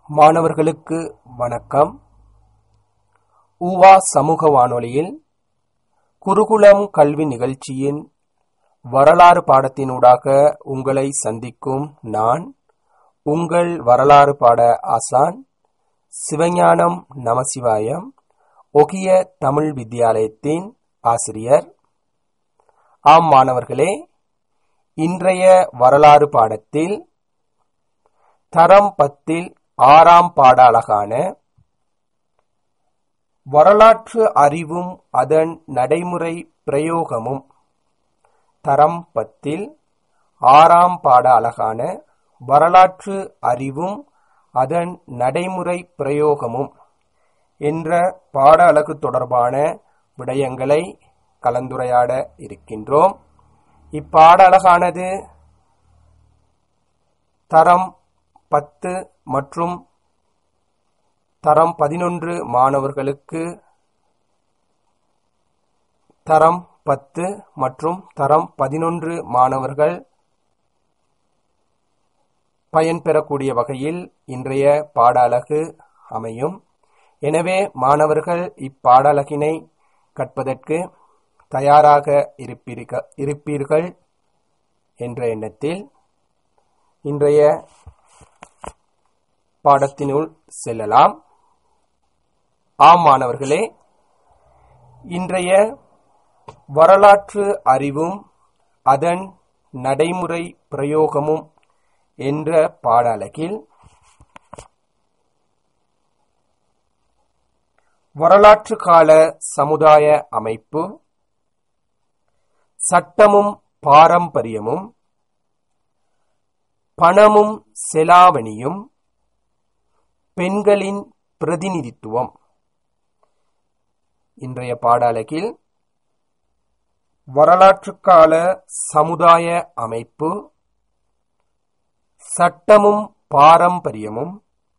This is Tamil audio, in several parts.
மாணவர்களுக்கு வணக்கம் ஊவா சமூக வானொலியில் குருகுலம் கல்வி நிகழ்ச்சியின் வரலாறு பாடத்தினூடாக உங்களை சந்திக்கும் நான் உங்கள் வரலாறு பாட ஆசான் சிவஞானம் நமசிவாயம் ஒகிய தமிழ் வித்தியாலயத்தின் ஆசிரியர் ஆம் மாணவர்களே இன்றைய வரலாறு பாடத்தில் தரம் பத்தில் ஆறாம் பாட அழகான வரலாற்று அறிவும் அதன் நடைமுறை பிரயோகமும் தரம் பத்தில் ஆறாம் பாட அழகான வரலாற்று அறிவும் அதன் நடைமுறை பிரயோகமும் என்ற பாட அழகு தொடர்பான விடயங்களை கலந்துரையாட இருக்கின்றோம் இப்பாட அழகானது தரம் பத்து மற்றும் தரம் பதினொன்று மாணவர்களுக்கு தரம் பத்து மற்றும் தரம் பதினொன்று மாணவர்கள் பயன்பெறக்கூடிய வகையில் இன்றைய பாட அலகு அமையும் எனவே மாணவர்கள் இப்பாடலகினை கற்பதற்கு தயாராக இருப்பீர்கள் இருப்பீர்கள் என்ற எண்ணத்தில் இன்றைய பாடத்தினுள் செல்லலாம் ஆம் மாணவர்களே இன்றைய வரலாற்று அறிவும் அதன் நடைமுறை பிரயோகமும் என்ற பாடலகில் வரலாற்று கால சமுதாய அமைப்பு சட்டமும் பாரம்பரியமும் பணமும் செலாவணியும் பெண்களின் பிரதிநிதித்துவம் இன்றைய பாடாலகில் வரலாற்று கால சமுதாய அமைப்பு சட்டமும் பாரம்பரியமும்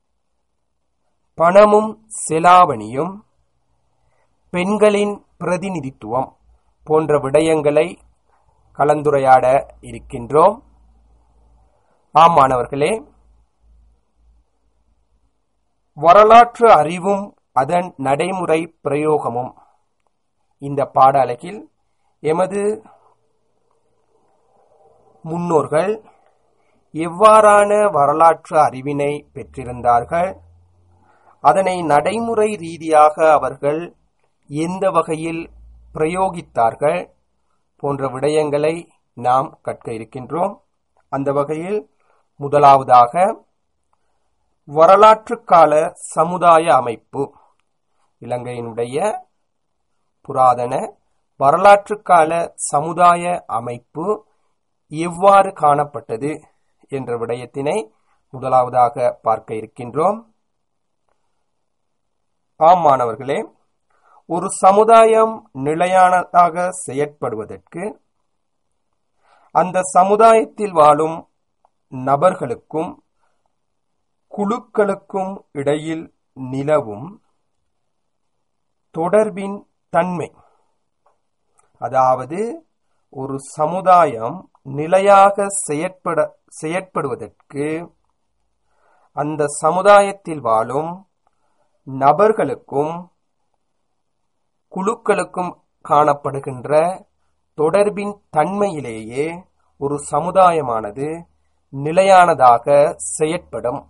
பணமும் செலாவணியும் பெண்களின் பிரதிநிதித்துவம் போன்ற விடயங்களை கலந்துரையாட இருக்கின்றோம் ஆம் மாணவர்களே வரலாற்று அறிவும் அதன் நடைமுறை பிரயோகமும் இந்த பாட அலகில் எமது முன்னோர்கள் எவ்வாறான வரலாற்று அறிவினை பெற்றிருந்தார்கள் அதனை நடைமுறை ரீதியாக அவர்கள் எந்த வகையில் பிரயோகித்தார்கள் போன்ற விடயங்களை நாம் கற்க இருக்கின்றோம் அந்த வகையில் முதலாவதாக வரலாற்று கால சமுதாய அமைப்பு இலங்கையினுடைய புராதன வரலாற்று கால சமுதாய அமைப்பு எவ்வாறு காணப்பட்டது என்ற விடயத்தினை முதலாவதாக பார்க்க இருக்கின்றோம் ஆம் மாணவர்களே ஒரு சமுதாயம் நிலையானதாக செயற்படுவதற்கு அந்த சமுதாயத்தில் வாழும் நபர்களுக்கும் குழுக்களுக்கும் இடையில் நிலவும் தொடர்பின் தன்மை அதாவது ஒரு சமுதாயம் நிலையாக செயற்பட செயற்படுவதற்கு அந்த சமுதாயத்தில் வாழும் நபர்களுக்கும் குழுக்களுக்கும் காணப்படுகின்ற தொடர்பின் தன்மையிலேயே ஒரு சமுதாயமானது நிலையானதாக செயற்படும்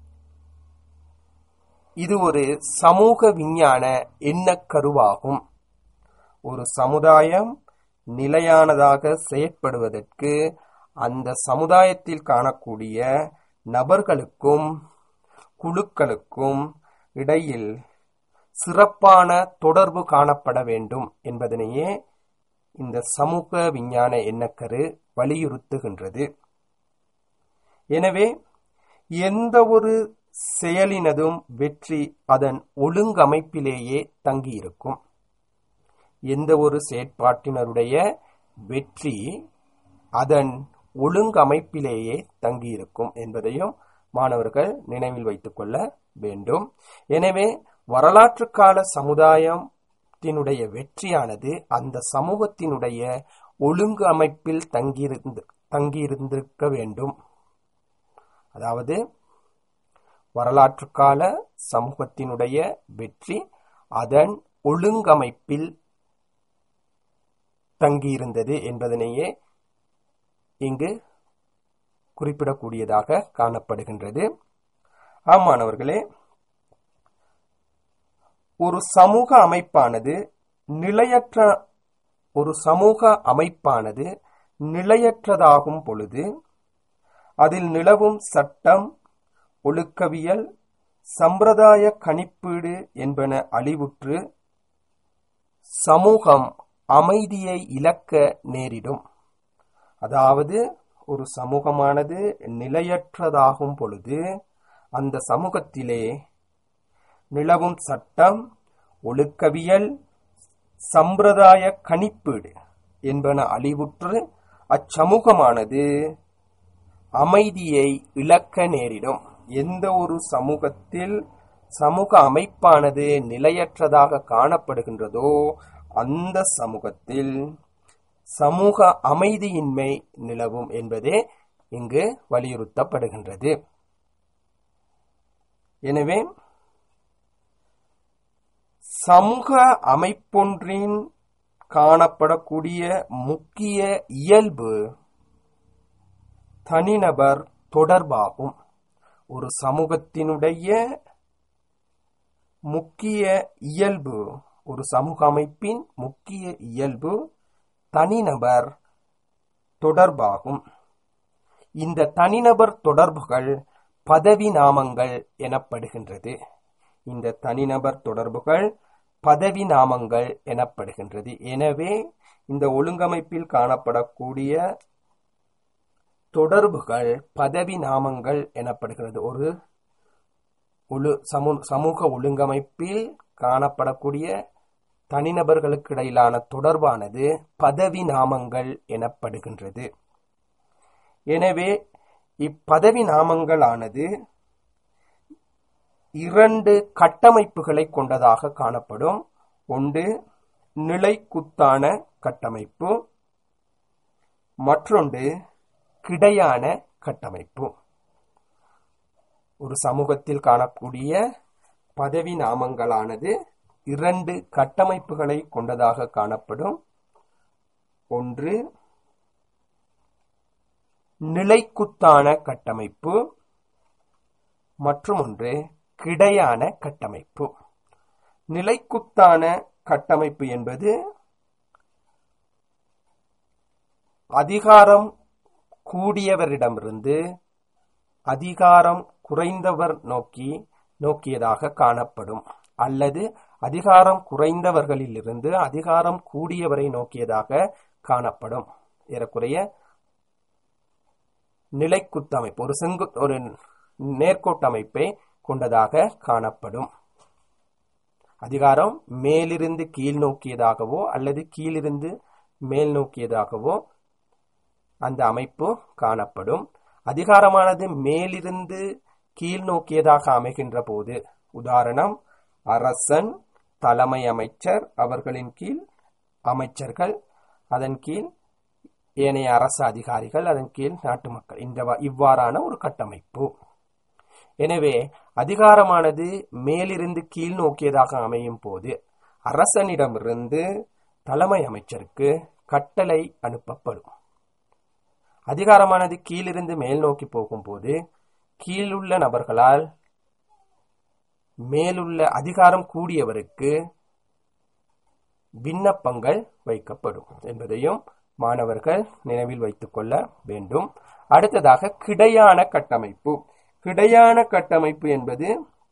இது ஒரு சமூக விஞ்ஞான எண்ணக்கருவாகும் ஒரு சமுதாயம் நிலையானதாக செயற்படுவதற்கு அந்த சமுதாயத்தில் காணக்கூடிய நபர்களுக்கும் குழுக்களுக்கும் இடையில் சிறப்பான தொடர்பு காணப்பட வேண்டும் என்பதனையே இந்த சமூக விஞ்ஞான எண்ணக்கரு வலியுறுத்துகின்றது எனவே எந்த ஒரு செயலினதும் வெற்றி அதன் ஒழுங்கமைப்பிலேயே தங்கியிருக்கும் எந்த ஒரு செயற்பாட்டினருடைய வெற்றி அதன் ஒழுங்கமைப்பிலேயே தங்கியிருக்கும் என்பதையும் மாணவர்கள் நினைவில் வைத்துக் கொள்ள வேண்டும் எனவே வரலாற்று கால சமுதாயத்தினுடைய வெற்றியானது அந்த சமூகத்தினுடைய ஒழுங்கு அமைப்பில் தங்கியிருந்து தங்கியிருந்திருக்க வேண்டும் அதாவது வரலாற்று கால சமூகத்தினுடைய வெற்றி அதன் ஒழுங்கமைப்பில் தங்கியிருந்தது என்பதனையே இங்கு குறிப்பிடக்கூடியதாக காணப்படுகின்றது ஆமானவர்களே ஒரு சமூக அமைப்பானது நிலையற்ற ஒரு சமூக அமைப்பானது நிலையற்றதாகும் பொழுது அதில் நிலவும் சட்டம் ஒழுக்கவியல் சம்பிரதாய கணிப்பீடு என்பன அழிவுற்று சமூகம் அமைதியை இழக்க நேரிடும் அதாவது ஒரு சமூகமானது நிலையற்றதாகும் பொழுது அந்த சமூகத்திலே நிலவும் சட்டம் ஒழுக்கவியல் சம்பிரதாய கணிப்பீடு என்பன அழிவுற்று அச்சமூகமானது அமைதியை இழக்க நேரிடும் எந்த ஒரு சமூகத்தில் சமூக அமைப்பானது நிலையற்றதாக காணப்படுகின்றதோ அந்த சமூகத்தில் சமூக அமைதியின்மை நிலவும் என்பதே இங்கு வலியுறுத்தப்படுகின்றது எனவே சமூக அமைப்பொன்றின் காணப்படக்கூடிய முக்கிய இயல்பு தனிநபர் தொடர்பாகும் ஒரு சமூகத்தினுடைய முக்கிய இயல்பு ஒரு சமூக அமைப்பின் முக்கிய இயல்பு தனிநபர் தொடர்பாகும் இந்த தனிநபர் தொடர்புகள் பதவி நாமங்கள் எனப்படுகின்றது இந்த தனிநபர் தொடர்புகள் பதவி நாமங்கள் எனப்படுகின்றது எனவே இந்த ஒழுங்கமைப்பில் காணப்படக்கூடிய தொடர்புகள் பதவி நாமங்கள் எனப்படுகிறது ஒரு ஒழு சமூ சமூக ஒழுங்கமைப்பில் காணப்படக்கூடிய தனிநபர்களுக்கு இடையிலான தொடர்பானது பதவி நாமங்கள் எனப்படுகின்றது எனவே இப்பதவி நாமங்களானது இரண்டு கட்டமைப்புகளை கொண்டதாக காணப்படும் ஒன்று நிலைக்குத்தான கட்டமைப்பு மற்றொன்று கிடையான கட்டமைப்பு ஒரு சமூகத்தில் காணக்கூடிய பதவி நாமங்களானது இரண்டு கட்டமைப்புகளை கொண்டதாக காணப்படும் ஒன்று நிலைக்குத்தான கட்டமைப்பு மற்றும் ஒன்று கிடையான கட்டமைப்பு நிலைக்குத்தான கட்டமைப்பு என்பது அதிகாரம் கூடியவரிடமிருந்து அதிகாரம் குறைந்தவர் நோக்கி நோக்கியதாக காணப்படும் அல்லது அதிகாரம் குறைந்தவர்களிலிருந்து அதிகாரம் கூடியவரை நோக்கியதாக காணப்படும் ஏறக்குறைய நிலைக்குத்தமைப்பு ஒரு செங்கு ஒரு நேர்கோட்டமைப்பை கொண்டதாக காணப்படும் அதிகாரம் மேலிருந்து கீழ் நோக்கியதாகவோ அல்லது கீழிருந்து மேல் நோக்கியதாகவோ அந்த அமைப்பு காணப்படும் அதிகாரமானது மேலிருந்து கீழ் நோக்கியதாக அமைகின்ற போது உதாரணம் அரசன் தலைமை அமைச்சர் அவர்களின் கீழ் அமைச்சர்கள் அதன் கீழ் ஏனைய அரசு அதிகாரிகள் அதன் கீழ் நாட்டு மக்கள் இந்த இவ்வாறான ஒரு கட்டமைப்பு எனவே அதிகாரமானது மேலிருந்து கீழ் நோக்கியதாக அமையும் போது அரசனிடமிருந்து தலைமை அமைச்சருக்கு கட்டளை அனுப்பப்படும் அதிகாரமானது கீழிருந்து மேல் நோக்கி போகும்போது கீழுள்ள நபர்களால் மேலுள்ள அதிகாரம் கூடியவருக்கு விண்ணப்பங்கள் வைக்கப்படும் என்பதையும் மாணவர்கள் நினைவில் வைத்துக் கொள்ள வேண்டும் அடுத்ததாக கிடையான கட்டமைப்பு கிடையான கட்டமைப்பு என்பது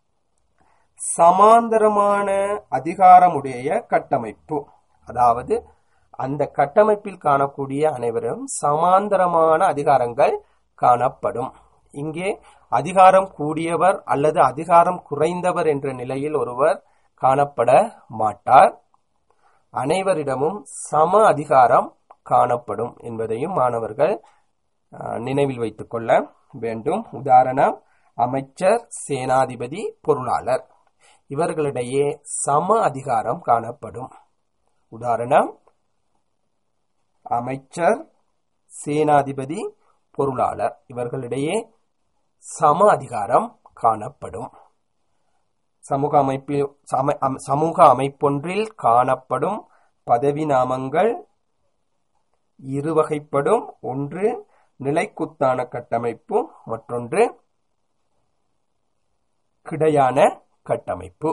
சமாந்தரமான அதிகாரமுடைய கட்டமைப்பு அதாவது அந்த கட்டமைப்பில் காணக்கூடிய அனைவரும் சமாந்தரமான அதிகாரங்கள் காணப்படும் இங்கே அதிகாரம் கூடியவர் அல்லது அதிகாரம் குறைந்தவர் என்ற நிலையில் ஒருவர் காணப்பட மாட்டார் அனைவரிடமும் சம அதிகாரம் காணப்படும் என்பதையும் மாணவர்கள் நினைவில் வைத்துக் கொள்ள வேண்டும் உதாரணம் அமைச்சர் சேனாதிபதி பொருளாளர் இவர்களிடையே சம அதிகாரம் காணப்படும் உதாரணம் அமைச்சர் சேனாதிபதி பொருளாளர் இவர்களிடையே சம அதிகாரம் காணப்படும் சமூக அமைப்பில் சம- அம்- சமூக அமைப்பொன்றில் காணப்படும் பதவி நாமங்கள் இருவகைப்படும் ஒன்று நிலைக்குத்தான கட்டமைப்பு மற்றொன்று கிடையான கட்டமைப்பு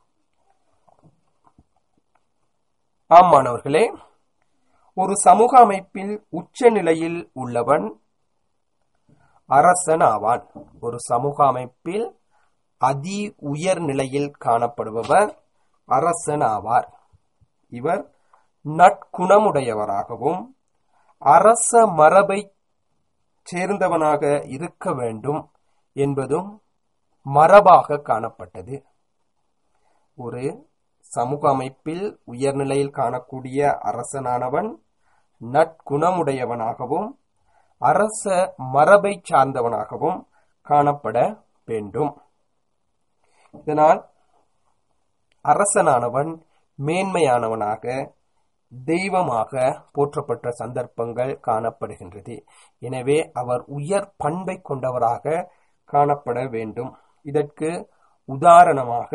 ஆம் மாணவர்களே ஒரு சமூக அமைப்பில் உச்ச நிலையில் உள்ளவன் அரசன் ஆவான் ஒரு சமூக அமைப்பில் அதி உயர் நிலையில் காணப்படுபவர் அரசன் ஆவார் இவர் நற்குணமுடையவராகவும் அரச மரபை சேர்ந்தவனாக இருக்க வேண்டும் என்பதும் மரபாக காணப்பட்டது ஒரு சமூக அமைப்பில் உயர்நிலையில் காணக்கூடிய அரசனானவன் நற்குணமுடையவனாகவும் அரச மரபை சார்ந்தவனாகவும் காணப்பட வேண்டும் இதனால் அரசனானவன் மேன்மையானவனாக தெய்வமாக போற்றப்பட்ட சந்தர்ப்பங்கள் காணப்படுகின்றது எனவே அவர் உயர் பண்பை கொண்டவராக காணப்பட வேண்டும் இதற்கு உதாரணமாக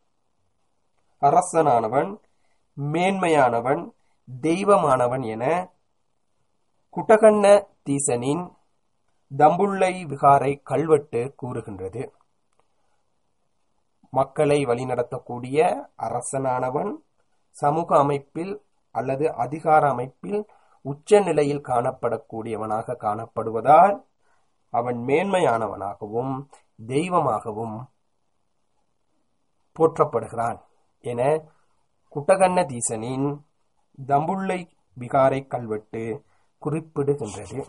அரசனானவன் மேன்மையானவன் தெய்வமானவன் என குட்டகண்ண தீசனின் தம்புள்ளை விகாரை கல்வெட்டு கூறுகின்றது மக்களை வழிநடத்தக்கூடிய அரசனானவன் சமூக அமைப்பில் அல்லது அதிகார அமைப்பில் உச்ச நிலையில் காணப்படக்கூடியவனாக காணப்படுவதால் அவன் மேன்மையானவனாகவும் தெய்வமாகவும் போற்றப்படுகிறான் என குட்டகண்ண தீசனின் தம்புள்ளை விகாரை கல்வெட்டு குறிப்பிடுகின்றது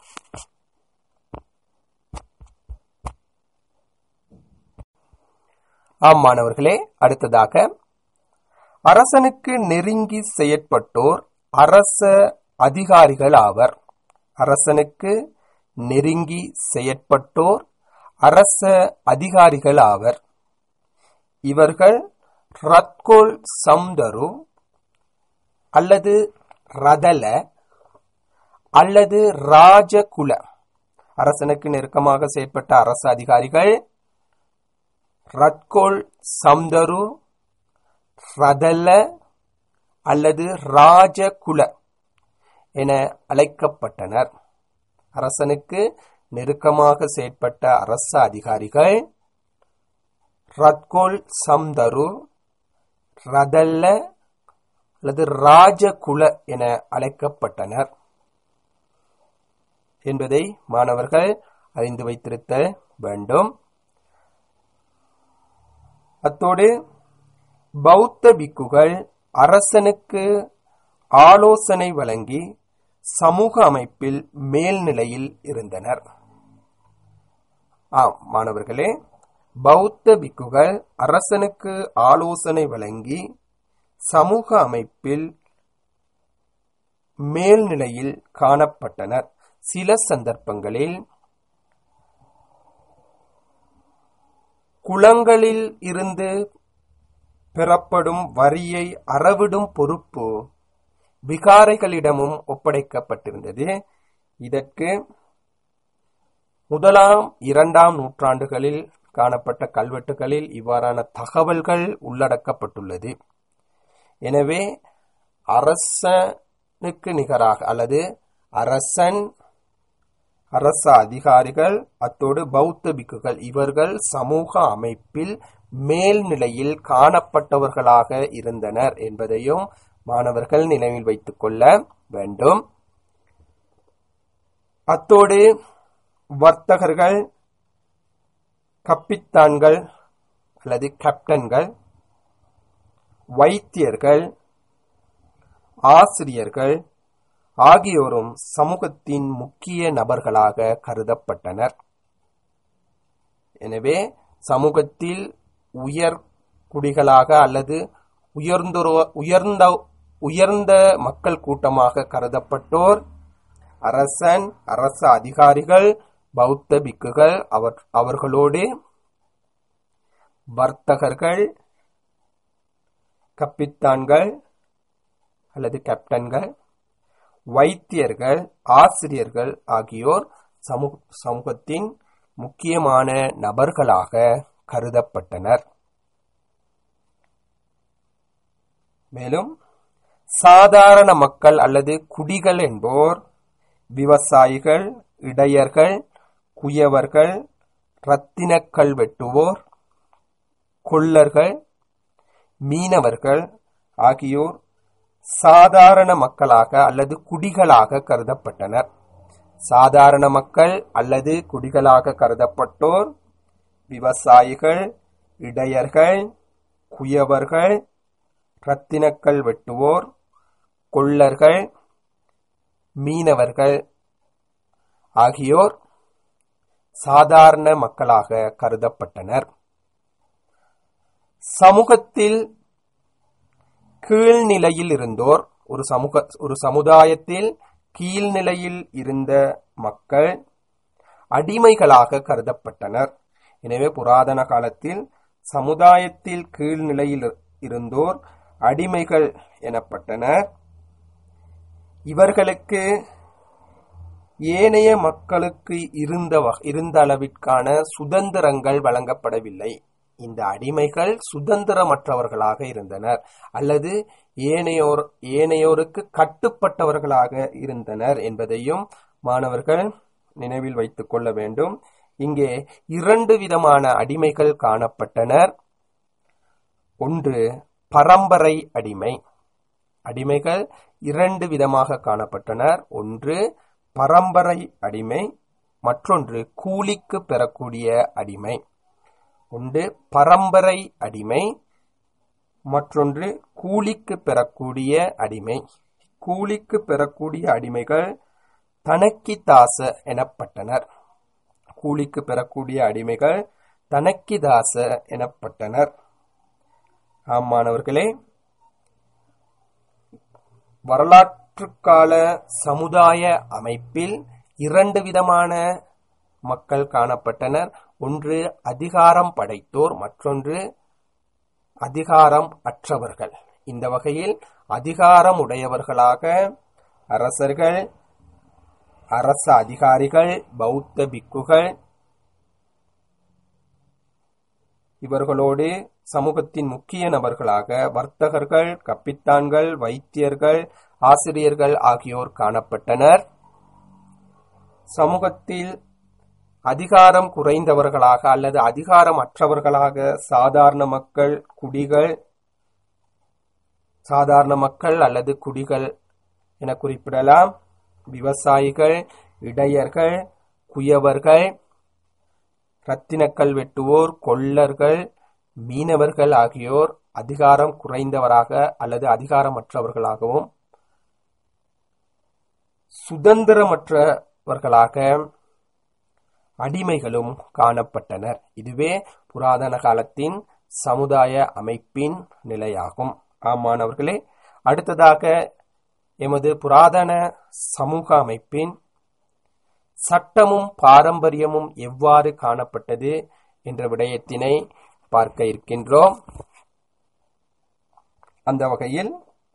ஆம் மாணவர்களே அடுத்ததாக அரசனுக்கு நெருங்கி செயற்பட்டோர் அரச அதிகாரிகள் ஆவர் அரசனுக்கு நெருங்கி செயற்பட்டோர் அரச அதிகாரிகள் ஆவர் இவர்கள் ரத்கோல் சம்தரு அல்லது ரதல அல்லது ராஜகுல அரசனுக்கு நெருக்கமாக செயற்பட்ட அரச அதிகாரிகள் ரத்கோல் சம்தரு ரதல அல்லது ராஜகுல என அழைக்கப்பட்டனர் அரசனுக்கு நெருக்கமாக செயற்பட்ட அரச அதிகாரிகள் ரத்கோல் சம்தரு ரதல்ல அல்லது ராஜகுல என அழைக்கப்பட்டனர் என்பதை மாணவர்கள் அறிந்து வைத்திருத்தல் வேண்டும் அத்தோடு பௌத்த பிக்குகள் அரசனுக்கு ஆலோசனை வழங்கி சமூக அமைப்பில் மேல்நிலையில் இருந்தனர் ஆம் மாணவர்களே பௌத்த பிக்குகள் அரசனுக்கு ஆலோசனை வழங்கி சமூக அமைப்பில் மேல்நிலையில் காணப்பட்டனர் சில சந்தர்ப்பங்களில் குளங்களில் இருந்து பெறப்படும் வரியை அறவிடும் பொறுப்பு விகாரைகளிடமும் ஒப்படைக்கப்பட்டிருந்தது இதற்கு முதலாம் இரண்டாம் நூற்றாண்டுகளில் காணப்பட்ட கல்வெட்டுகளில் இவ்வாறான தகவல்கள் உள்ளடக்கப்பட்டுள்ளது எனவே அரசனுக்கு நிகராக அல்லது அரசன் அரச அதிகாரிகள் அத்தோடு பௌத்த பிக்குகள் இவர்கள் சமூக அமைப்பில் மேல்நிலையில் காணப்பட்டவர்களாக இருந்தனர் என்பதையும் மாணவர்கள் நினைவில் வைத்துக் கொள்ள வேண்டும் அத்தோடு வர்த்தகர்கள் கப்பித்தான்கள் அல்லது கேப்டன்கள் வைத்தியர்கள் ஆசிரியர்கள் ஆகியோரும் சமூகத்தின் முக்கிய நபர்களாக கருதப்பட்டனர் எனவே சமூகத்தில் உயர் குடிகளாக அல்லது உயர்ந்தொரு உயர்ந்த உயர்ந்த மக்கள் கூட்டமாக கருதப்பட்டோர் அரசன் அரச அதிகாரிகள் பௌத்த பிக்குகள் அவர் அவர்களோடு வர்த்தகர்கள் கப்பித்தான்கள் அல்லது கேப்டன்கள் வைத்தியர்கள் ஆசிரியர்கள் ஆகியோர் சமூக சமூகத்தின் முக்கியமான நபர்களாக கருதப்பட்டனர் மேலும் சாதாரண மக்கள் அல்லது குடிகள் என்போர் விவசாயிகள் இடையர்கள் குயவர்கள் இரத்தினக்கல் வெட்டுவோர் கொள்ளர்கள் மீனவர்கள் ஆகியோர் சாதாரண மக்களாக அல்லது குடிகளாக கருதப்பட்டனர் சாதாரண மக்கள் அல்லது குடிகளாக கருதப்பட்டோர் விவசாயிகள் இடையர்கள் குயவர்கள் இரத்தினக்கல் வெட்டுவோர் கொள்ளர்கள் மீனவர்கள் ஆகியோர் சாதாரண மக்களாக கருதப்பட்டனர் சமூகத்தில் கீழ்நிலையில் இருந்தோர் ஒரு சமூக ஒரு சமுதாயத்தில் கீழ்நிலையில் இருந்த மக்கள் அடிமைகளாக கருதப்பட்டனர் எனவே புராதன காலத்தில் சமுதாயத்தில் கீழ்நிலையில் இருந்தோர் அடிமைகள் எனப்பட்டனர் இவர்களுக்கு ஏனைய மக்களுக்கு இருந்த இருந்த அளவிற்கான சுதந்திரங்கள் வழங்கப்படவில்லை இந்த அடிமைகள் சுதந்திரமற்றவர்களாக இருந்தனர் அல்லது ஏனையோர் ஏனையோருக்கு கட்டுப்பட்டவர்களாக இருந்தனர் என்பதையும் மாணவர்கள் நினைவில் வைத்துக் கொள்ள வேண்டும் இங்கே இரண்டு விதமான அடிமைகள் காணப்பட்டனர் ஒன்று பரம்பரை அடிமை அடிமைகள் இரண்டு விதமாக காணப்பட்டனர் ஒன்று பரம்பரை அடிமை மற்றொன்று கூலிக்கு பெறக்கூடிய அடிமை ஒன்று பரம்பரை அடிமை மற்றொன்று கூலிக்கு பெறக்கூடிய அடிமை கூலிக்கு பெறக்கூடிய அடிமைகள் தனக்கிதாச எனப்பட்டனர் கூலிக்கு பெறக்கூடிய அடிமைகள் தனக்கிதாச எனப்பட்டனர் ஆம் மாணவர்களே வரலாற்று கால சமுதாய அமைப்பில் இரண்டு விதமான மக்கள் காணப்பட்டனர் ஒன்று அதிகாரம் படைத்தோர் மற்றொன்று அதிகாரம் அற்றவர்கள் இந்த வகையில் அதிகாரம் உடையவர்களாக அரசர்கள் அரச அதிகாரிகள் பௌத்த பிக்குகள் இவர்களோடு சமூகத்தின் முக்கிய நபர்களாக வர்த்தகர்கள் கப்பித்தான்கள் வைத்தியர்கள் ஆசிரியர்கள் ஆகியோர் காணப்பட்டனர் சமூகத்தில் அதிகாரம் குறைந்தவர்களாக அல்லது அதிகாரம் அற்றவர்களாக சாதாரண மக்கள் குடிகள் சாதாரண மக்கள் அல்லது குடிகள் என குறிப்பிடலாம் விவசாயிகள் இடையர்கள் குயவர்கள் இரத்தினக்கல் வெட்டுவோர் கொள்ளர்கள் மீனவர்கள் ஆகியோர் அதிகாரம் குறைந்தவராக அல்லது அதிகாரமற்றவர்களாகவும் சுதந்திரமற்றவர்களாக அடிமைகளும் காணப்பட்டனர் இதுவே புராதன காலத்தின் சமுதாய அமைப்பின் நிலையாகும் ஆமானவர்களே அடுத்ததாக எமது புராதன சமூக அமைப்பின் சட்டமும் பாரம்பரியமும் எவ்வாறு காணப்பட்டது என்ற விடயத்தினை பார்க்க இருக்கின்றோம் அந்த வகையில்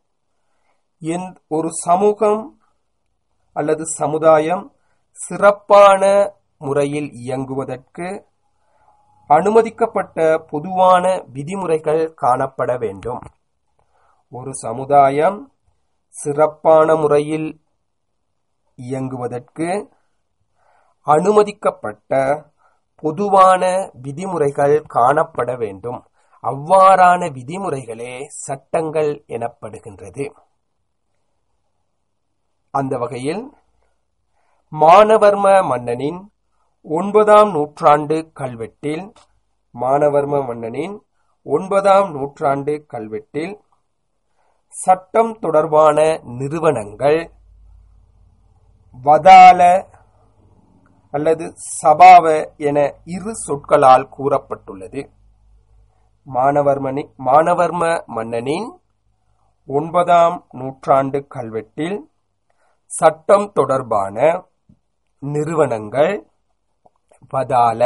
ஒரு சமூகம் அல்லது சமுதாயம் சிறப்பான முறையில் இயங்குவதற்கு அனுமதிக்கப்பட்ட பொதுவான விதிமுறைகள் காணப்பட வேண்டும் ஒரு சமுதாயம் சிறப்பான முறையில் இயங்குவதற்கு அனுமதிக்கப்பட்ட பொதுவான விதிமுறைகள் காணப்பட வேண்டும் அவ்வாறான விதிமுறைகளே சட்டங்கள் எனப்படுகின்றது அந்த வகையில் மானவர்ம மன்னனின் ஒன்பதாம் நூற்றாண்டு கல்வெட்டில் மானவர்ம மன்னனின் ஒன்பதாம் நூற்றாண்டு கல்வெட்டில் சட்டம் தொடர்பான நிறுவனங்கள் வதால அல்லது சபாவ என இரு சொற்களால் கூறப்பட்டுள்ளது மானவர்மனி மானவர்ம மன்னனின் ஒன்பதாம் நூற்றாண்டு கல்வெட்டில் சட்டம் தொடர்பான நிறுவனங்கள் வதால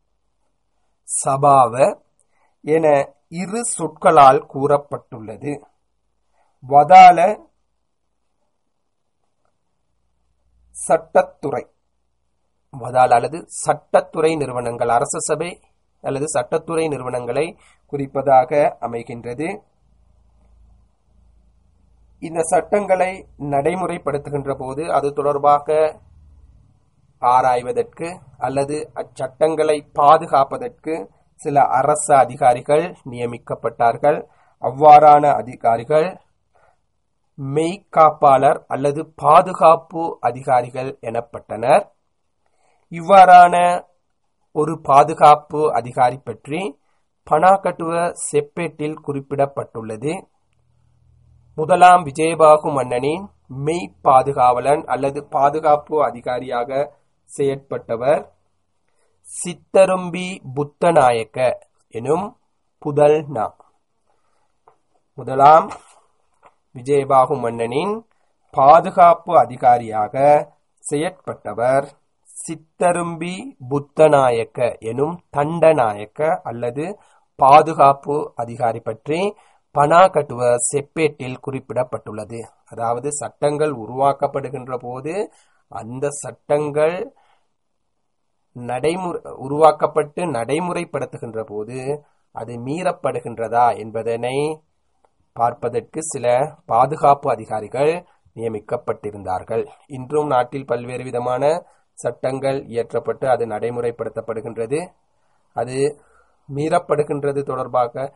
சபாவ என இரு சொற்களால் கூறப்பட்டுள்ளது வதால சட்டத்துறை வதால் அல்லது சட்டத்துறை நிறுவனங்கள் அரச சபை அல்லது சட்டத்துறை நிறுவனங்களை குறிப்பதாக அமைகின்றது இந்த சட்டங்களை நடைமுறைப்படுத்துகின்ற போது அது தொடர்பாக ஆராய்வதற்கு அல்லது அச்சட்டங்களை பாதுகாப்பதற்கு சில அரச அதிகாரிகள் நியமிக்கப்பட்டார்கள் அவ்வாறான அதிகாரிகள் மெய்காப்பாளர் அல்லது பாதுகாப்பு அதிகாரிகள் எனப்பட்டனர் இவ்வாறான ஒரு பாதுகாப்பு அதிகாரி பற்றி பனாகட்டுவ செப்பேட்டில் குறிப்பிடப்பட்டுள்ளது முதலாம் விஜயபாகு மன்னனின் மெய் பாதுகாவலன் அல்லது பாதுகாப்பு அதிகாரியாக செயற்பட்டவர் சித்தரும்பி புத்தநாயக்க எனும் புதல் நா முதலாம் விஜயபாகு மன்னனின் பாதுகாப்பு அதிகாரியாக செயற்பட்டவர் சித்தரும்பி புத்தநாயக்க எனும் தண்டநாயக்க அல்லது பாதுகாப்பு அதிகாரி பற்றி பனாகட்டுவ செப்பேட்டில் குறிப்பிடப்பட்டுள்ளது அதாவது சட்டங்கள் உருவாக்கப்படுகின்ற போது அந்த சட்டங்கள் நடைமுறை உருவாக்கப்பட்டு நடைமுறைப்படுத்துகின்ற போது அது மீறப்படுகின்றதா என்பதனை பார்ப்பதற்கு சில பாதுகாப்பு அதிகாரிகள் நியமிக்கப்பட்டிருந்தார்கள் இன்றும் நாட்டில் பல்வேறு விதமான சட்டங்கள் இயற்றப்பட்டு அது நடைமுறைப்படுத்தப்படுகின்றது அது மீறப்படுகின்றது தொடர்பாக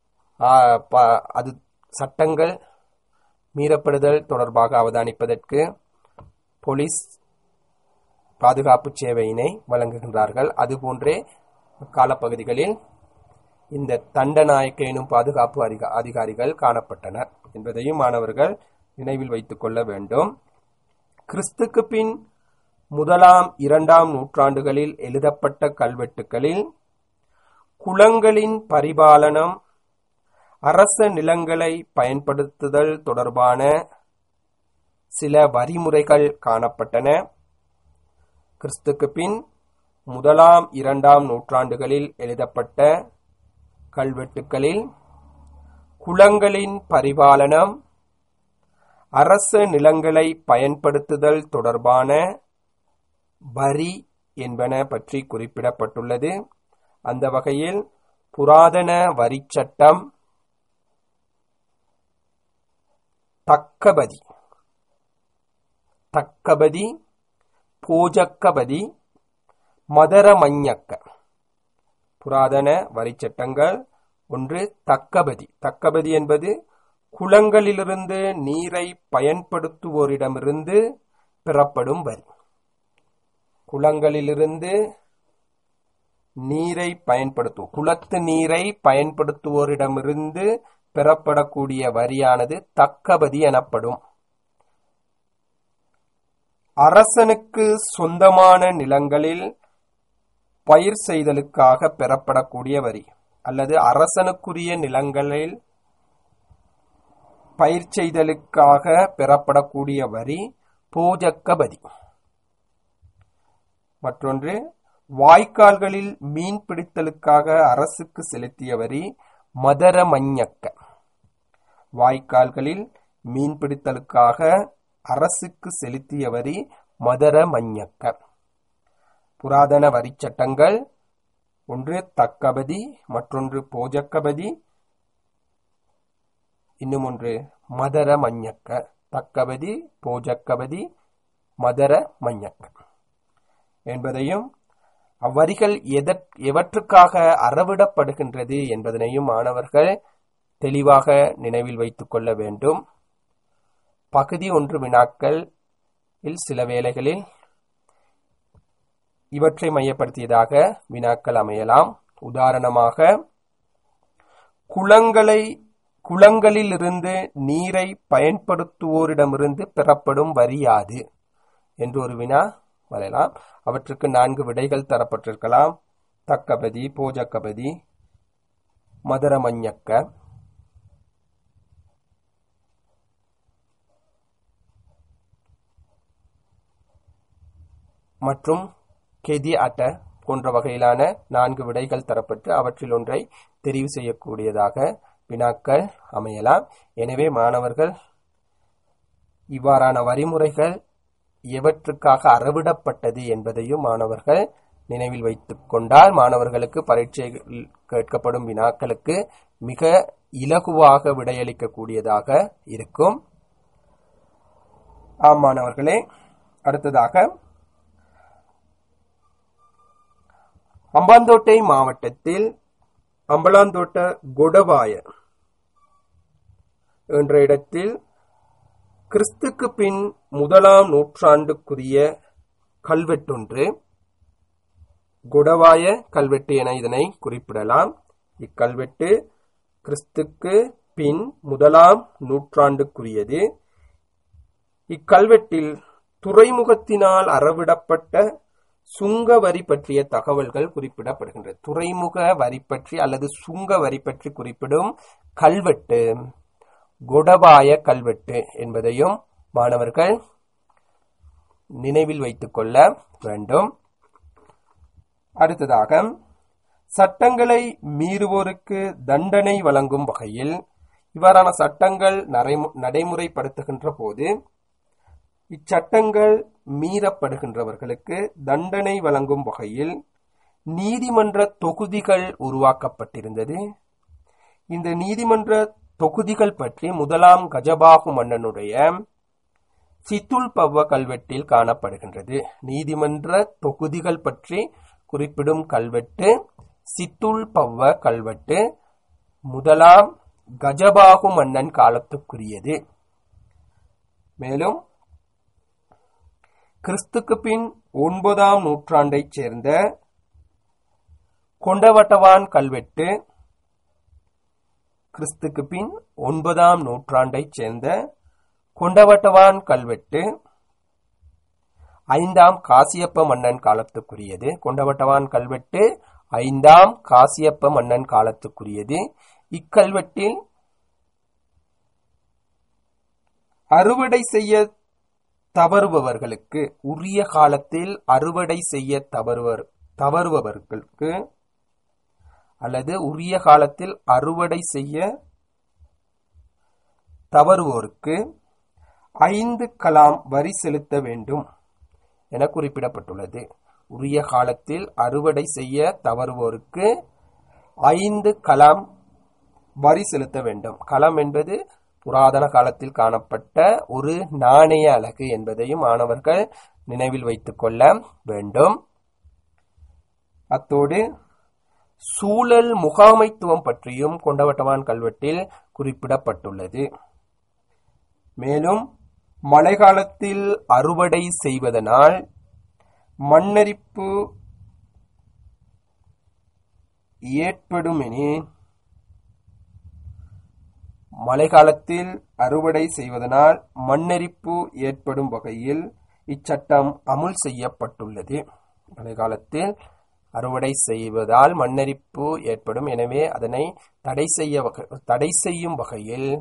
அது சட்டங்கள் மீறப்படுதல் தொடர்பாக அவதானிப்பதற்கு போலீஸ் பாதுகாப்பு சேவையினை வழங்குகின்றார்கள் அதுபோன்றே காலப்பகுதிகளில் இந்த தண்டநாயக்க எனும் பாதுகாப்பு அதிகா அதிகாரிகள் காணப்பட்டனர் என்பதையும் மாணவர்கள் நினைவில் வைத்துக் கொள்ள வேண்டும் கிறிஸ்துக்கு பின் முதலாம் இரண்டாம் நூற்றாண்டுகளில் எழுதப்பட்ட கல்வெட்டுகளில் குளங்களின் பரிபாலனம் அரச நிலங்களை பயன்படுத்துதல் தொடர்பான சில வரிமுறைகள் காணப்பட்டன கிறிஸ்துக்கு பின் முதலாம் இரண்டாம் நூற்றாண்டுகளில் எழுதப்பட்ட கல்வெட்டுகளில் குளங்களின் பரிபாலனம் அரச நிலங்களை பயன்படுத்துதல் தொடர்பான வரி என்பன பற்றி குறிப்பிடப்பட்டுள்ளது அந்த வகையில் புராதன வரிச் சட்டம் தக்கபதி தக்கபதி பூஜக்கபதி மதரமஞ்சக்க புராதன வரிச்சட்டங்கள் ஒன்று தக்கபதி தக்கபதி என்பது குளங்களிலிருந்து நீரை பயன்படுத்துவோரிடமிருந்து பெறப்படும் வரி குளங்களிலிருந்து நீரை பயன்படுத்துவோம் குளத்து நீரை பயன்படுத்துவோரிடமிருந்து பெறப்படக்கூடிய வரியானது தக்கபதி எனப்படும் அரசனுக்கு சொந்தமான நிலங்களில் பயிர் செய்தலுக்காக பெறப்படக்கூடிய வரி அல்லது அரசனுக்குரிய நிலங்களில் பயிர் செய்தலுக்காக பெறப்படக்கூடிய வரி போஜக்கபதி மற்றொன்று வாய்க்கால்களில் மீன் பிடித்தலுக்காக அரசுக்கு செலுத்திய வரி மதரமஞ்சக்க வாய்க்கால்களில் மீன் பிடித்தலுக்காக அரசுக்கு செலுத்திய வரி மதரமஞ்சக்க புராதன வரிச் சட்டங்கள் ஒன்று தக்கபதி மற்றொன்று போஜக்கபதி இன்னும் ஒன்று மதர மஞ்சக்க தக்கபதி போஜக்கபதி மதர மஞ்சக்க என்பதையும் அவ்வரிகள் எதற் எவற்றுக்காக அறவிடப்படுகின்றது என்பதனையும் மாணவர்கள் தெளிவாக நினைவில் வைத்துக் கொள்ள வேண்டும் பகுதி ஒன்று வினாக்கள் சில வேளைகளில் இவற்றை மையப்படுத்தியதாக வினாக்கள் அமையலாம் உதாரணமாக குளங்களை குளங்களிலிருந்து நீரை பயன்படுத்துவோரிடமிருந்து பெறப்படும் வரி யாது என்று ஒரு வினா வரலாம் அவற்றுக்கு நான்கு விடைகள் தரப்பட்டிருக்கலாம் தக்கபதி போஜக்கபதி மதுரமஞ்சக்க மற்றும் கெதி அட்ட போன்ற வகையிலான நான்கு விடைகள் தரப்பட்டு அவற்றில் ஒன்றை தெரிவு செய்யக்கூடியதாக வினாக்கள் அமையலாம் எனவே மாணவர்கள் இவ்வாறான வரிமுறைகள் எவற்றுக்காக அறவிடப்பட்டது என்பதையும் மாணவர்கள் நினைவில் வைத்துக் கொண்டால் மாணவர்களுக்கு பரீட்சையில் கேட்கப்படும் வினாக்களுக்கு மிக இலகுவாக விடையளிக்கக்கூடியதாக இருக்கும் ஆம் மாணவர்களே அடுத்ததாக அம்பாந்தோட்டை மாவட்டத்தில் அம்பலாந்தோட்ட கொடவாய என்ற இடத்தில் கிறிஸ்துக்கு பின் முதலாம் நூற்றாண்டுக்குரிய கல்வெட்டொன்று குடவாய கல்வெட்டு என இதனை குறிப்பிடலாம் இக்கல்வெட்டு கிறிஸ்துக்கு பின் முதலாம் நூற்றாண்டுக்குரியது இக்கல்வெட்டில் துறைமுகத்தினால் அறவிடப்பட்ட சுங்க வரி பற்றிய தகவல்கள் குறிப்பிடப்படுகின்றது துறைமுக வரி பற்றி அல்லது சுங்க வரி பற்றி குறிப்பிடும் கல்வெட்டு குடபாய கல்வெட்டு என்பதையும் மாணவர்கள் நினைவில் வைத்துக் கொள்ள வேண்டும் அடுத்ததாக சட்டங்களை மீறுவோருக்கு தண்டனை வழங்கும் வகையில் இவ்வாறான சட்டங்கள் நடைமு- நடைமுறைப்படுத்துகின்ற போது இச்சட்டங்கள் மீறப்படுகின்றவர்களுக்கு தண்டனை வழங்கும் வகையில் நீதிமன்ற தொகுதிகள் உருவாக்கப்பட்டிருந்தது இந்த நீதிமன்ற தொகுதிகள் பற்றி முதலாம் கஜபாகு மன்னனுடைய சித்துல் பவ்வ கல்வெட்டில் காணப்படுகின்றது நீதிமன்ற தொகுதிகள் பற்றி குறிப்பிடும் கல்வெட்டு சித்துல் பவ்வ கல்வெட்டு முதலாம் கஜபாகு மன்னன் காலத்துக்குரியது மேலும் கிறிஸ்துக்கு பின் ஒன்பதாம் நூற்றாண்டைச் சேர்ந்த கொண்டவட்டவான் கல்வெட்டு கிறிஸ்துக்கு பின் ஒன்பதாம் நூற்றாண்டைச் சேர்ந்த கொண்டவட்டவான் கல்வெட்டு ஐந்தாம் காசியப்ப மன்னன் காலத்துக்குரியது கொண்டவட்டவான் கல்வெட்டு ஐந்தாம் காசியப்ப மன்னன் காலத்துக்குரியது இக்கல்வெட்டில் அறுவடை செய்ய தவறுபவர்களுக்கு உரிய காலத்தில் அறுவடை செய்ய தவறுவர் தவறுபவர்களுக்கு அல்லது உரிய காலத்தில் அறுவடை செய்ய தவறுவோருக்கு ஐந்து கலாம் வரி செலுத்த வேண்டும் என குறிப்பிடப்பட்டுள்ளது உரிய காலத்தில் அறுவடை செய்ய தவறுவோருக்கு ஐந்து கலாம் வரி செலுத்த வேண்டும் களம் என்பது புராதன காலத்தில் காணப்பட்ட ஒரு நாணய அலகு என்பதையும் மாணவர்கள் நினைவில் வைத்துக் கொள்ள வேண்டும் அத்தோடு சூழல் முகாமைத்துவம் பற்றியும் கொண்டவட்டவான் கல்வெட்டில் குறிப்பிடப்பட்டுள்ளது மேலும் மழைக்காலத்தில் அறுவடை செய்வதனால் மண்ணரிப்பு ஏற்படுமெனில் மழைக்காலத்தில் அறுவடை செய்வதனால் மண்ணெரிப்பு ஏற்படும் வகையில் இச்சட்டம் அமுல் செய்யப்பட்டுள்ளது மழைக்காலத்தில் அறுவடை செய்வதால் மண்ணெரிப்பு ஏற்படும் எனவே அதனை தடை செய்ய வகை தடை செய்யும் வகையில்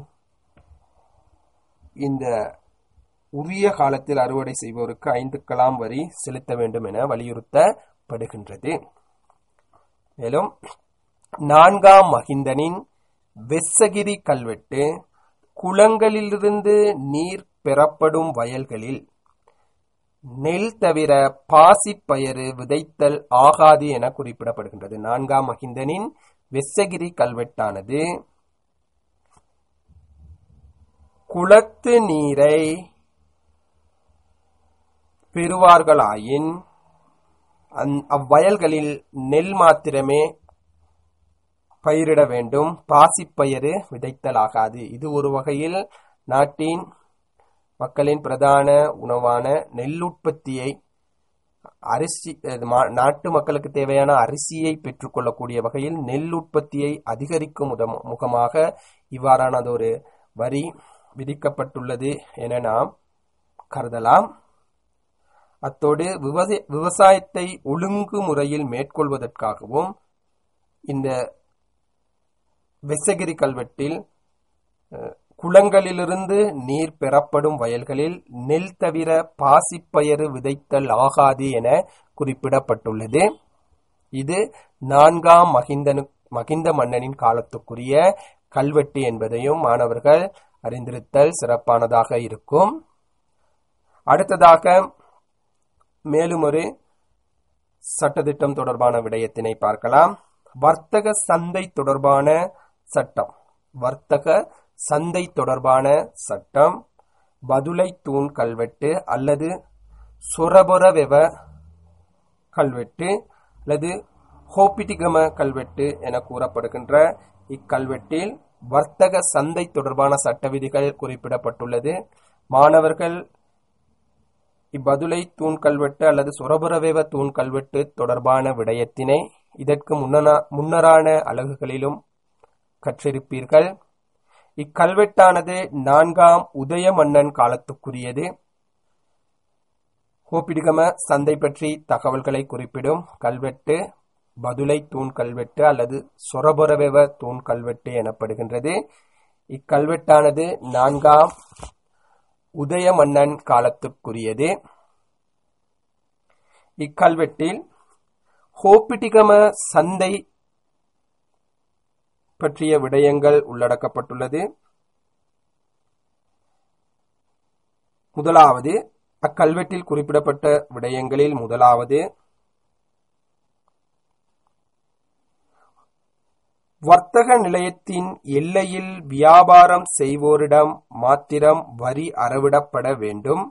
இந்த உரிய காலத்தில் அறுவடை செய்வோருக்கு ஐந்து கலாம் வரி செலுத்த வேண்டும் என வலியுறுத்தப்படுகின்றது மேலும் நான்காம் மகிந்தனின் வெச்சகிரி கல்வெட்டு குளங்களிலிருந்து நீர் பெறப்படும் வயல்களில் நெல் தவிர பாசிப்பயறு விதைத்தல் ஆகாது என குறிப்பிடப்படுகின்றது நான்காம் மகிந்தனின் வெச்சகிரி கல்வெட்டானது குளத்து நீரை பெறுவார்களாயின் அந்- அவ்வயல்களில் நெல் மாத்திரமே பயிரிட வேண்டும் பாசிப்பயிறு விதைத்தலாகாது இது ஒரு வகையில் நாட்டின் மக்களின் பிரதான உணவான நெல் உற்பத்தியை அரிசி அஹ், மா- நாட்டு மக்களுக்கு தேவையான அரிசியை பெற்றுக்கொள்ளக்கூடிய வகையில் நெல் உற்பத்தியை அதிகரிக்கும் உதம- முகமாக இவ்வாறானதொரு வரி விதிக்கப்பட்டுள்ளது என நாம் கருதலாம் அத்தோடு விவச- விவசாயத்தை ஒழுங்கு முறையில் மேற்கொள்வதற்காகவும் இந்த வெசகிரி கல்வெட்டில் அஹ், குளங்களிலிருந்து நீர் பெறப்படும் வயல்களில் நெல் தவிர பாசிப்பயறு விதைத்தல் ஆகாது என குறிப்பிடப்பட்டுள்ளது இது நான்காம் மகிந்தனு மகிந்த மன்னனின் காலத்துக்குரிய கல்வெட்டு என்பதையும் மாணவர்கள் அறிந்திருத்தல் சிறப்பானதாக இருக்கும் அடுத்ததாக மேலும் ஒரு சட்டத்திட்டம் தொடர்பான விடயத்தினை பார்க்கலாம் வர்த்தக சந்தை தொடர்பான சட்டம் வர்த்தக சந்தை தொடர்பான சட்டம் பதுளை தூண் கல்வெட்டு அல்லது சொரபொரவெவ கல்வெட்டு அல்லது ஹோபிட்டிகம கல்வெட்டு என கூறப்படுகின்ற இக்கல்வெட்டில் வர்த்தக சந்தை தொடர்பான சட்ட விதிகள் குறிப்பிடப்பட்டுள்ளது மாணவர்கள் இப்பதுளை தூண் கல்வெட்டு அல்லது சுரபுரவேவ தூண் கல்வெட்டு தொடர்பான விடயத்தினை இதற்கு முன்னனா- முன்னரான அலகுகளிலும் கற்றிருப்பீர்கள் இக்கல்வெட்டானது நான்காம் உதய மன்னன் காலத்துக்குரியது கோப்பிடிகம சந்தை பற்றி தகவல்களை குறிப்பிடும் கல்வெட்டு பதுளை தூண் கல்வெட்டு அல்லது சொரபொரவெவ தூண் கல்வெட்டு எனப்படுகின்றது இக்கல்வெட்டானது நான்காம் உதய மன்னன் காலத்துக்குரியது இக்கல்வெட்டில் ஹோப்பிட்டிகம சந்தை பற்றிய விடயங்கள் உள்ளடக்கப்பட்டுள்ளது முதலாவது அக்கல்வெட்டில் குறிப்பிடப்பட்ட விடயங்களில் முதலாவது வர்த்தக நிலையத்தின் எல்லையில் வியாபாரம் செய்வோரிடம் மாத்திரம் வரி அறவிடப்பட வேண்டும்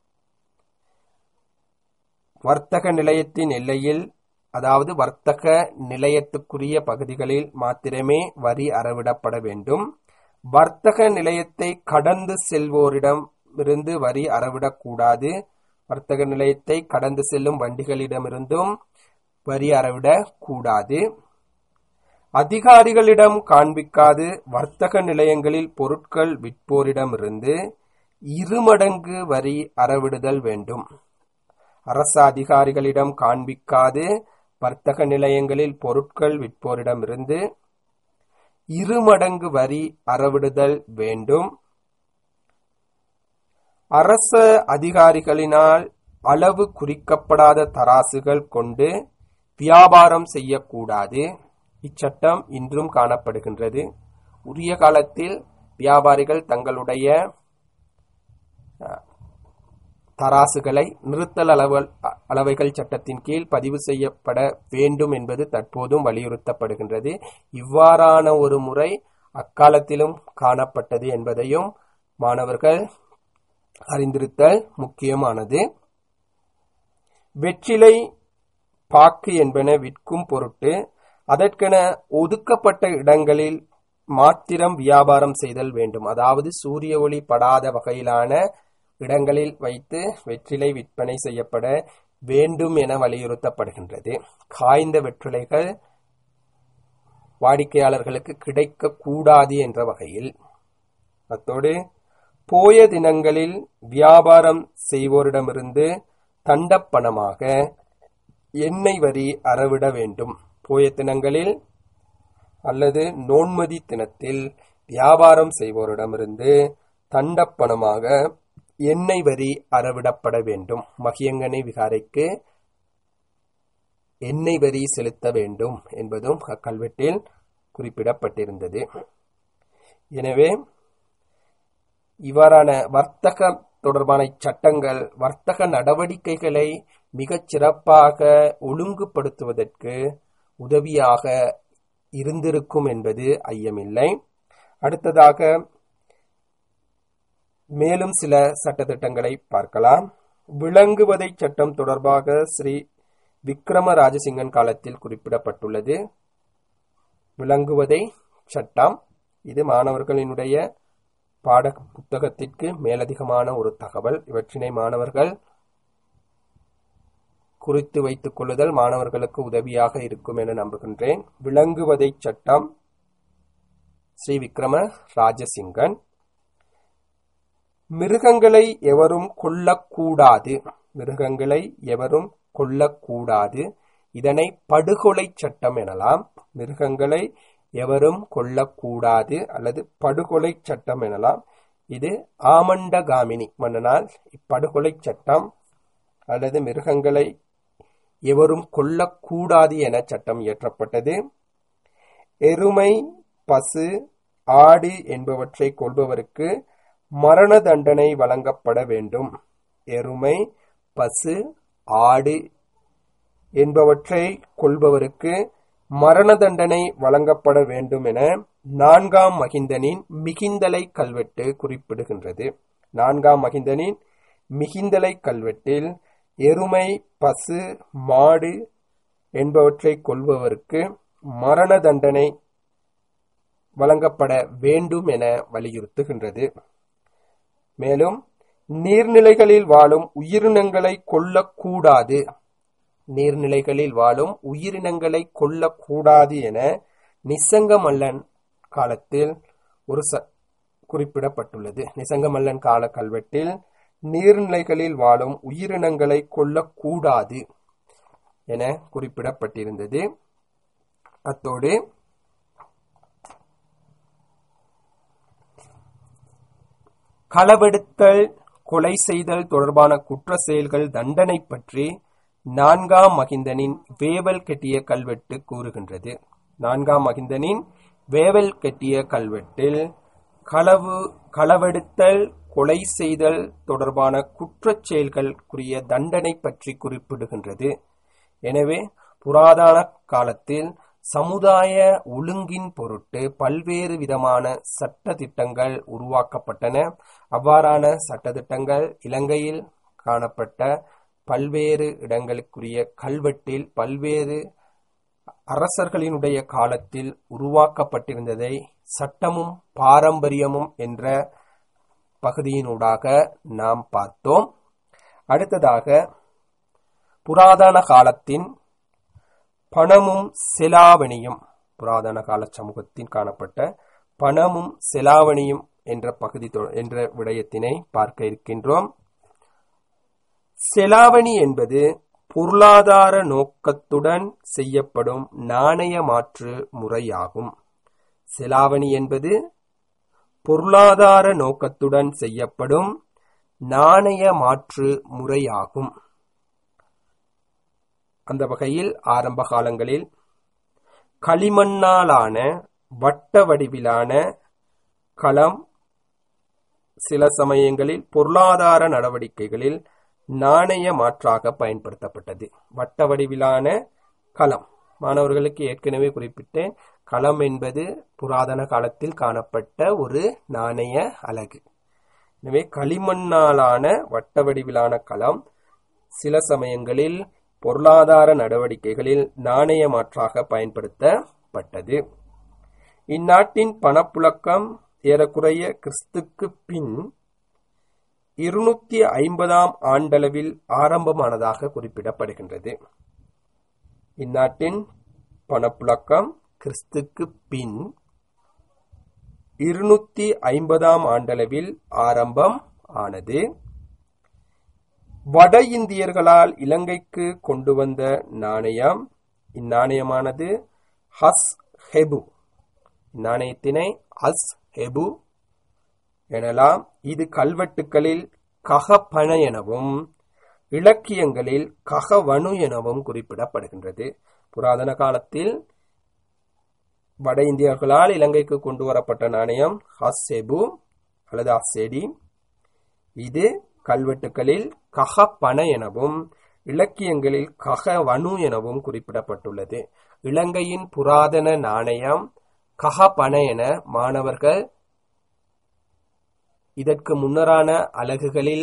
வர்த்தக நிலையத்தின் எல்லையில் அதாவது வர்த்தக நிலையத்துக்குரிய பகுதிகளில் மாத்திரமே வரி அறவிடப்பட வேண்டும் வர்த்தக நிலையத்தை கடந்து செல்வோரிடம் இருந்து வரி அறவிடக்கூடாது வர்த்தக நிலையத்தை கடந்து செல்லும் வண்டிகளிடமிருந்தும் வரி அறவிடக்கூடாது அதிகாரிகளிடம் காண்பிக்காது வர்த்தக நிலையங்களில் பொருட்கள் விற்போரிடமிருந்து இருமடங்கு வரி அறவிடுதல் வேண்டும் அரசு அதிகாரிகளிடம் காண்பிக்காது வர்த்தக நிலையங்களில் பொருட்கள் விற்போரிடமிருந்து இருமடங்கு வரி அறவிடுதல் வேண்டும் அரச அதிகாரிகளினால் அளவு குறிக்கப்படாத தராசுகள் கொண்டு வியாபாரம் செய்யக்கூடாது இச்சட்டம் இன்றும் காணப்படுகின்றது உரிய காலத்தில் வியாபாரிகள் தங்களுடைய அஹ், தராசுகளை நிறுத்தல் அளவு அளவைகள் சட்டத்தின் கீழ் பதிவு செய்யப்பட வேண்டும் என்பது தற்போதும் வலியுறுத்தப்படுகின்றது இவ்வாறான ஒரு முறை அக்காலத்திலும் காணப்பட்டது என்பதையும் மாணவர்கள் அறிந்திருத்தல் முக்கியமானது வெற்றிலை பாக்கு என்பன விற்கும் பொருட்டு அதற்கென ஒதுக்கப்பட்ட இடங்களில் மாத்திரம் வியாபாரம் செய்தல் வேண்டும் அதாவது சூரிய ஒளி படாத வகையிலான இடங்களில் வைத்து வெற்றிலை விற்பனை செய்யப்பட வேண்டும் என வலியுறுத்தப்படுகின்றது காய்ந்த வெற்றிலைகள் வாடிக்கையாளர்களுக்கு கிடைக்கக்கூடாது என்ற வகையில் அத்தோடு போய தினங்களில் வியாபாரம் செய்வோரிடமிருந்து தண்டப்பணமாக எண்ணெய் வரி அறவிட வேண்டும் போய தினங்களில் அல்லது நோன்மதி தினத்தில் வியாபாரம் செய்வோரிடமிருந்து தண்டப்பணமாக எண்ணெய் வரி அறவிடப்பட வேண்டும் மகியங்கனை விகாரைக்கு எண்ணெய் வரி செலுத்த வேண்டும் என்பதும் அக்கல்வெட்டில் குறிப்பிடப்பட்டிருந்தது எனவே இவ்வாறான வர்த்தக தொடர்பான சட்டங்கள் வர்த்தக நடவடிக்கைகளை மிகச் சிறப்பாக ஒழுங்குபடுத்துவதற்கு உதவியாக இருந்திருக்கும் என்பது ஐயமில்லை அடுத்ததாக மேலும் சில சட்டத்திட்டங்களை பார்க்கலாம் விளங்குவதை சட்டம் தொடர்பாக ஸ்ரீ விக்ரம ராஜசிங்கன் காலத்தில் குறிப்பிடப்பட்டுள்ளது விளங்குவதை சட்டம் இது மாணவர்களினுடைய பாட புத்தகத்திற்கு மேலதிகமான ஒரு தகவல் இவற்றினை மாணவர்கள் குறித்து வைத்துக் கொள்ளுதல் மாணவர்களுக்கு உதவியாக இருக்கும் என நம்புகின்றேன் விளங்குவதை சட்டம் ஸ்ரீ விக்ரம ராஜசிங்கன் மிருகங்களை எவரும் கொல்லக்கூடாது மிருகங்களை எவரும் கொல்லக்கூடாது இதனை படுகொலை சட்டம் எனலாம் மிருகங்களை எவரும் கொல்லக்கூடாது அல்லது படுகொலை சட்டம் எனலாம் இது ஆமண்டகாமினி மன்னனால் இப்படுகொலை சட்டம் அல்லது மிருகங்களை எவரும் கொல்லக்கூடாது என சட்டம் இயற்றப்பட்டது எருமை பசு ஆடு என்பவற்றை கொள்பவருக்கு மரண தண்டனை வழங்கப்பட வேண்டும் எருமை பசு ஆடு என்பவற்றை கொள்பவருக்கு மரண தண்டனை வழங்கப்பட வேண்டும் என நான்காம் மகிந்தனின் மிகிந்தலை கல்வெட்டு குறிப்பிடுகின்றது நான்காம் மகிந்தனின் மிகிந்தலை கல்வெட்டில் எருமை பசு மாடு என்பவற்றை கொள்பவருக்கு மரண தண்டனை வழங்கப்பட வேண்டும் என வலியுறுத்துகின்றது மேலும் நீர்நிலைகளில் வாழும் உயிரினங்களை கொல்லக்கூடாது நீர்நிலைகளில் வாழும் உயிரினங்களை கொல்லக்கூடாது என நிசங்கமல்லன் காலத்தில் ஒரு ச குறிப்பிடப்பட்டுள்ளது நிசங்கமல்லன் கால கல்வெட்டில் நீர்நிலைகளில் வாழும் உயிரினங்களை கொல்லக்கூடாது என குறிப்பிடப்பட்டிருந்தது அத்தோடு களவெடுத்தல் கொலை செய்தல் தொடர்பான குற்ற செயல்கள் தண்டனை பற்றி நான்காம் மகிந்தனின் வேவல் கெட்டிய கல்வெட்டு கூறுகின்றது நான்காம் மகிந்தனின் வேவல் கெட்டிய கல்வெட்டில் களவு களவெடுத்தல் கொலை செய்தல் தொடர்பான குற்றச் செயல்களுக்குரிய தண்டனை பற்றி குறிப்பிடுகின்றது எனவே புராதன காலத்தில் சமுதாய ஒழுங்கின் பொருட்டு பல்வேறு விதமான சட்ட திட்டங்கள் உருவாக்கப்பட்டன அவ்வாறான சட்டத்திட்டங்கள் இலங்கையில் காணப்பட்ட பல்வேறு இடங்களுக்குரிய கல்வெட்டில் பல்வேறு அரசர்களினுடைய காலத்தில் உருவாக்கப்பட்டிருந்ததை சட்டமும் பாரம்பரியமும் என்ற பகுதியினூடாக நாம் பார்த்தோம் அடுத்ததாக புராதன காலத்தின் பணமும் செலாவணியும் புராதன கால சமூகத்தில் காணப்பட்ட பணமும் செலாவணியும் என்ற பகுதி தொ- என்ற விடயத்தினை பார்க்க இருக்கின்றோம் செலாவணி என்பது பொருளாதார நோக்கத்துடன் செய்யப்படும் நாணய மாற்று முறையாகும் செலாவணி என்பது பொருளாதார நோக்கத்துடன் செய்யப்படும் நாணய மாற்று முறையாகும் அந்த வகையில் ஆரம்ப காலங்களில் களிமண்ணாலான வட்ட வடிவிலான களம் சில சமயங்களில் பொருளாதார நடவடிக்கைகளில் நாணய மாற்றாக பயன்படுத்தப்பட்டது வட்ட வடிவிலான களம் மாணவர்களுக்கு ஏற்கனவே குறிப்பிட்டேன் களம் என்பது புராதன காலத்தில் காணப்பட்ட ஒரு நாணய அலகு எனவே களிமண்ணாலான வட்ட வடிவிலான களம் சில சமயங்களில் பொருளாதார நடவடிக்கைகளில் நாணய மாற்றாக பயன்படுத்தப்பட்டது இந்நாட்டின் பணப்புழக்கம் ஏறக்குறைய கிறிஸ்துக்கு பின் இருநூத்தி ஐம்பதாம் ஆண்டளவில் ஆரம்பமானதாக குறிப்பிடப்படுகின்றது இந்நாட்டின் பணப்புழக்கம் கிறிஸ்துக்கு பின் இருநூத்தி ஐம்பதாம் ஆண்டளவில் ஆரம்பம் ஆனது வட இந்தியர்களால் இலங்கைக்கு கொண்டு வந்த நாணயம் இந்நாணயமானது ஹஸ் ஹெபு நாணயத்தினை ஹஸ் ஹெபு எனலாம் இது கல்வெட்டுக்களில் ககபண எனவும் இலக்கியங்களில் ககவனு எனவும் குறிப்பிடப்படுகின்றது புராதன காலத்தில் வட இந்தியர்களால் இலங்கைக்கு கொண்டு வரப்பட்ட நாணயம் ஹஸ்ஸெபு அல்லது ஹஸ்ஸெடி இது கல்வெட்டுகளில் ககபண எனவும் இலக்கியங்களில் ககவனு எனவும் குறிப்பிடப்பட்டுள்ளது இலங்கையின் புராதன நாணயம் ககபண என மாணவர்கள் இதற்கு முன்னரான அலகுகளில்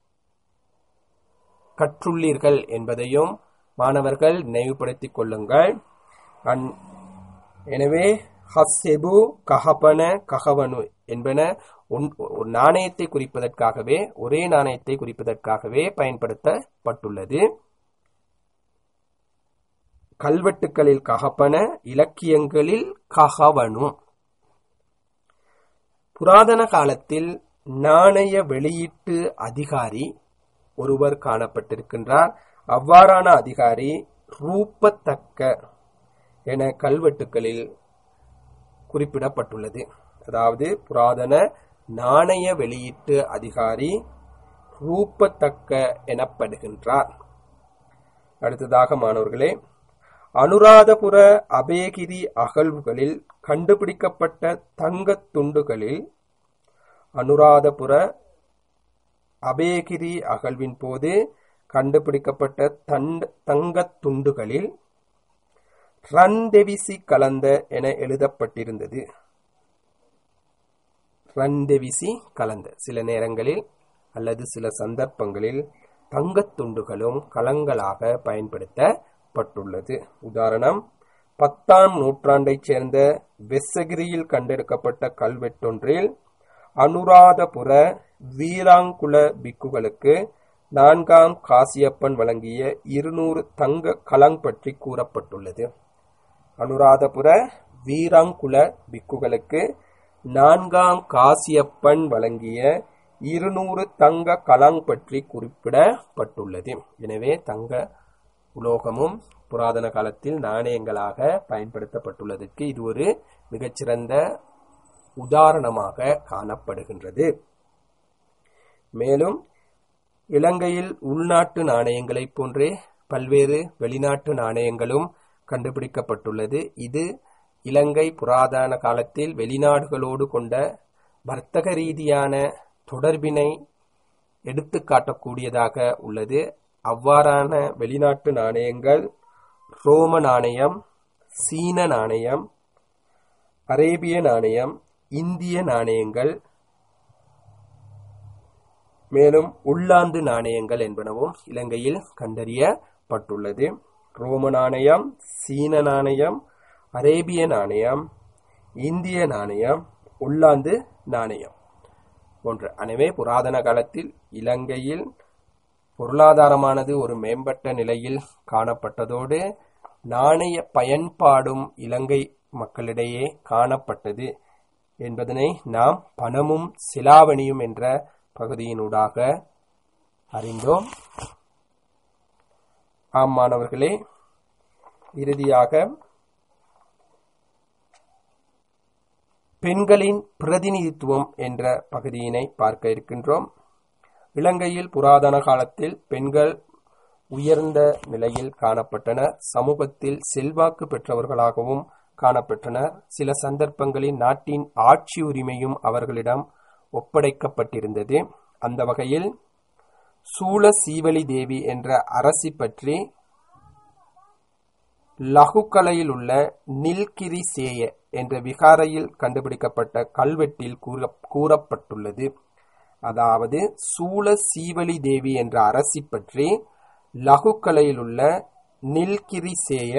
கற்றுள்ளீர்கள் என்பதையும் மாணவர்கள் நினைவுபடுத்திக் கொள்ளுங்கள் அன்- எனவே ஹஸ்ஸெபு கஹபன கஹவனு என்பன ஒன்- ஒரு நாணயத்தை குறிப்பதற்காகவே ஒரே நாணயத்தை குறிப்பதற்காகவே பயன்படுத்தப்பட்டுள்ளது கல்வெட்டுக்களில் கஹபன இலக்கியங்களில் கஹவனு புராதன காலத்தில் நாணய வெளியீட்டு அதிகாரி ஒருவர் காணப்பட்டிருக்கின்றார் அவ்வாறான அதிகாரி ரூபத்தக்க என கல்வெட்டுக்களில் குறிப்பிடப்பட்டுள்ளது அதாவது புராதன நாணய வெளியீட்டு அதிகாரி ரூபத்தக்க எனப்படுகின்றார் அடுத்ததாக மாணவர்களே அனுராதபுர அபயகிரி அகழ்வுகளில் கண்டுபிடிக்கப்பட்ட தங்கத் துண்டுகளில் அனுராதபுர அபயகிரி அகழ்வின் போது கண்டுபிடிக்கப்பட்ட தண்ட தங்கத் துண்டுகளில் ரன்தெவிசி கலந்த என எழுதப்பட்டிருந்தது ரன்தெவிசி கலந்த சில நேரங்களில் அல்லது சில சந்தர்ப்பங்களில் தங்கத் துண்டுகளும் கலங்களாக பயன்படுத்தப்பட்டுள்ளது உதாரணம் பத்தாம் நூற்றாண்டைச் சேர்ந்த வெஸ்ஸகிரியில் கண்டெடுக்கப்பட்ட கல்வெட்டொன்றில் அனுராதபுர வீராங்குல பிக்குகளுக்கு நான்காம் காசியப்பன் வழங்கிய இருநூறு தங்க கலங் பற்றி கூறப்பட்டுள்ளது அனுராதபுர வீராங்குல பிக்குகளுக்கு நான்காம் காசியப்பன் வழங்கிய இருநூறு தங்க கலங் பற்றி குறிப்பிடப்பட்டுள்ளது எனவே தங்க உலோகமும் புராதன காலத்தில் நாணயங்களாக பயன்படுத்தப்பட்டுள்ளதற்கு இது ஒரு மிகச்சிறந்த உதாரணமாக காணப்படுகின்றது மேலும் இலங்கையில் உள்நாட்டு நாணயங்களைப் போன்றே பல்வேறு வெளிநாட்டு நாணயங்களும் கண்டுபிடிக்கப்பட்டுள்ளது இது இலங்கை புராதன காலத்தில் வெளிநாடுகளோடு கொண்ட வர்த்தக ரீதியான தொடர்பினை எடுத்து காட்டக்கூடியதாக உள்ளது அவ்வாறான வெளிநாட்டு நாணயங்கள் ரோம நாணயம் சீன நாணயம் அரேபிய நாணயம் இந்திய நாணயங்கள் மேலும் உள்ளாந்து நாணயங்கள் என்பனவும் இலங்கையில் கண்டறியப்பட்டுள்ளது ரோம நாணயம் சீன நாணயம் அரேபிய நாணயம் இந்திய நாணயம் உள்ளாந்து நாணயம் போன்ற எனவே புராதன காலத்தில் இலங்கையில் பொருளாதாரமானது ஒரு மேம்பட்ட நிலையில் காணப்பட்டதோடு நாணய பயன்பாடும் இலங்கை மக்களிடையே காணப்பட்டது என்பதனை நாம் பணமும் சிலாவணியும் என்ற பகுதியினூடாக அறிந்தோம் ஆம் மாணவர்களே இறுதியாக பெண்களின் பிரதிநிதித்துவம் என்ற பகுதியினை பார்க்க இருக்கின்றோம் இலங்கையில் புராதன காலத்தில் பெண்கள் உயர்ந்த நிலையில் காணப்பட்டனர் சமூகத்தில் செல்வாக்கு பெற்றவர்களாகவும் காணப்பட்டனர் சில சந்தர்ப்பங்களில் நாட்டின் ஆட்சி உரிமையும் அவர்களிடம் ஒப்படைக்கப்பட்டிருந்தது அந்த வகையில் சூழ சீவலி தேவி என்ற அரசி பற்றி லகுக்கலையில் உள்ள நில்கிரி சேய என்ற விகாரையில் கண்டுபிடிக்கப்பட்ட கல்வெட்டில் கூற கூறப்பட்டுள்ளது அதாவது சூழ சீவலி தேவி என்ற அரசி பற்றி லகுக்கலையில் உள்ள நில்கிரி சேய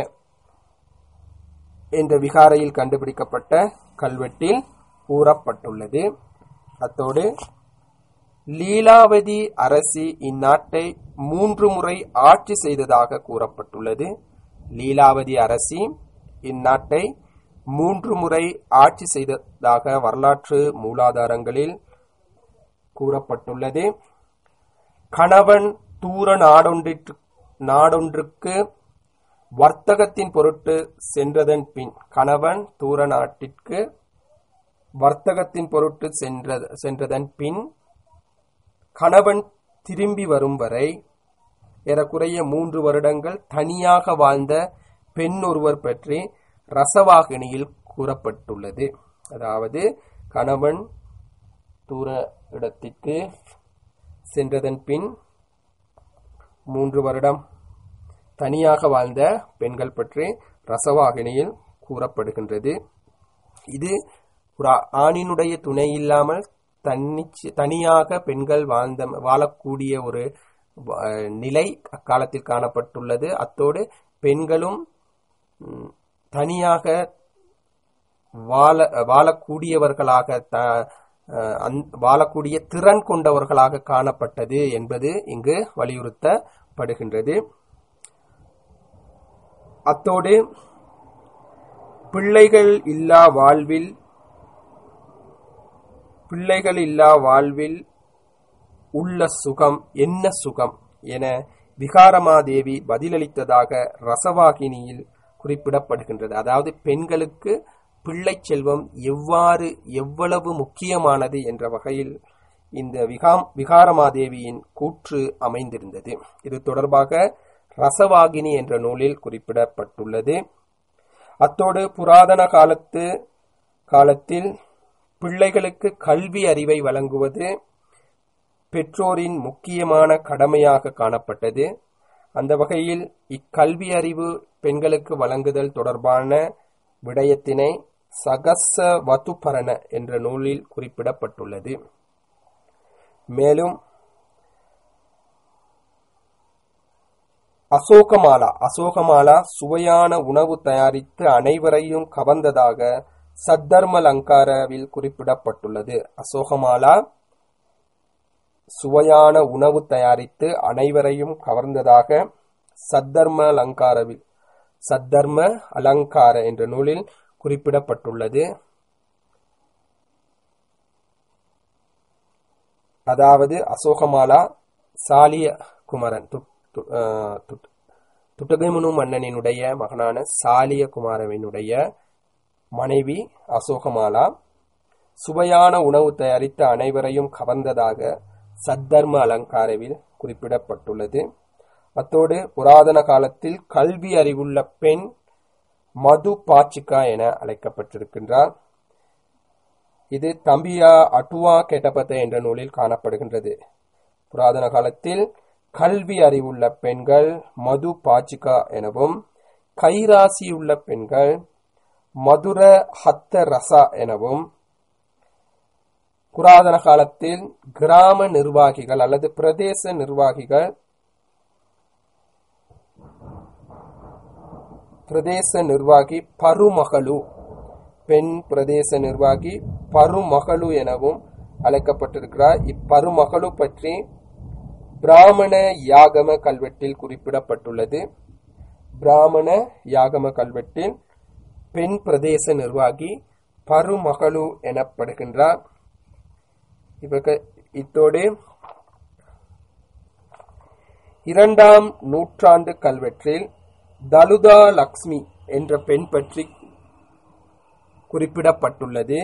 என்ற விகாரையில் கண்டுபிடிக்கப்பட்ட கல்வெட்டில் கூறப்பட்டுள்ளது அத்தோடு லீலாவதி அரசி இந்நாட்டை மூன்று முறை ஆட்சி செய்ததாக கூறப்பட்டுள்ளது லீலாவதி அரசி இந்நாட்டை மூன்று முறை ஆட்சி செய்ததாக வரலாற்று மூலாதாரங்களில் கூறப்பட்டுள்ளது கணவன் தூர நாடொன்றிற்கு நாடொன்றுக்கு வர்த்தகத்தின் பொருட்டு சென்றதன் பின் கணவன் தூர நாட்டிற்கு வர்த்தகத்தின் பொருட்டு சென்ற சென்றதன் பின் கணவன் திரும்பி வரும் வரை ஏறக்குறைய மூன்று வருடங்கள் தனியாக வாழ்ந்த பெண் ஒருவர் பற்றி ரசவாகினியில் கூறப்பட்டுள்ளது அதாவது கணவன் தூர இடத்திற்கு சென்றதன் பின் மூன்று வருடம் தனியாக வாழ்ந்த பெண்கள் பற்றி ரசவாகினியில் கூறப்படுகின்றது இது ஒரு ஆணினுடைய துணை இல்லாமல் தன்னிச்சு தனியாக பெண்கள் வாழ்ந்த வாழக்கூடிய ஒரு அஹ், நிலை அக்காலத்தில் காணப்பட்டுள்ளது அத்தோடு பெண்களும் ம், தனியாக வாழ வாழக்கூடியவர்களாக த அஹ், அந்த- வாழக்கூடிய திறன் கொண்டவர்களாக காணப்பட்டது என்பது இங்கு வலியுறுத்தப்படுகின்றது அத்தோடு பிள்ளைகள் இல்லா வாழ்வில் பிள்ளைகள் இல்லா வாழ்வில் உள்ள சுகம் என்ன சுகம் என விகாரமாதேவி பதிலளித்ததாக ரசவாகினியில் குறிப்பிடப்படுகின்றது அதாவது பெண்களுக்கு பிள்ளை செல்வம் எவ்வாறு எவ்வளவு முக்கியமானது என்ற வகையில் இந்த விகாம் விகாரமாதேவியின் கூற்று அமைந்திருந்தது இது தொடர்பாக ரசவாகினி என்ற நூலில் குறிப்பிடப்பட்டுள்ளது அத்தோடு புராதன காலத்து காலத்தில் பிள்ளைகளுக்கு கல்வி அறிவை வழங்குவது பெற்றோரின் முக்கியமான கடமையாக காணப்பட்டது அந்த வகையில் இக்கல்வி அறிவு பெண்களுக்கு வழங்குதல் தொடர்பான விடயத்தினை சகச வதுபரண என்ற நூலில் குறிப்பிடப்பட்டுள்ளது மேலும் அசோகமாலா அசோகமாலா சுவையான உணவு தயாரித்து அனைவரையும் கவர்ந்ததாக சத்தர்ம லங்காராவில் குறிப்பிடப்பட்டுள்ளது அசோகமாலா சுவையான உணவு தயாரித்து அனைவரையும் கவர்ந்ததாக சத்தர்ம அலங்காரவில் சத்தர்ம அலங்கார என்ற நூலில் குறிப்பிடப்பட்டுள்ளது அதாவது அசோகமாலா சாலிய குமரன் துட்டகமுனு மன்னனினுடைய மகனான சாலிய குமாரவினுடைய மனைவி அசோகமாலா சுவையான உணவு தயாரித்து அனைவரையும் கவர்ந்ததாக சத்தர்ம அலங்காரவில் குறிப்பிடப்பட்டுள்ளது அத்தோடு புராதன காலத்தில் கல்வி அறிவுள்ள பெண் மது பாச்சிகா என அழைக்கப்பட்டிருக்கின்றார் இது தம்பியா அட்டுவா கெட்டபத்த என்ற நூலில் காணப்படுகின்றது புராதன காலத்தில் கல்வி அறிவுள்ள பெண்கள் மது பாச்சிகா எனவும் கைராசியுள்ள பெண்கள் மதுர ஹத்த ரசா எனவும் புராதன காலத்தில் கிராம நிர்வாகிகள் அல்லது பிரதேச நிர்வாகிகள் பிரதேச நிர்வாகி பருமகளு பெண் பிரதேச நிர்வாகி பருமகளு எனவும் அழைக்கப்பட்டிருக்கிறார் இப்பருமகளு பற்றி பிராமண யாகம கல்வெட்டில் குறிப்பிடப்பட்டுள்ளது பிராமண யாகம கல்வெட்டில் பெண் பிரதேச நிர்வாகி பருமகளு எனப்படுகின்றார் இவர்கள் இத்தோடு இரண்டாம் நூற்றாண்டு கல்வெற்றில் தலுதா லக்ஷ்மி என்ற பெண் பற்றி குறிப்பிடப்பட்டுள்ளது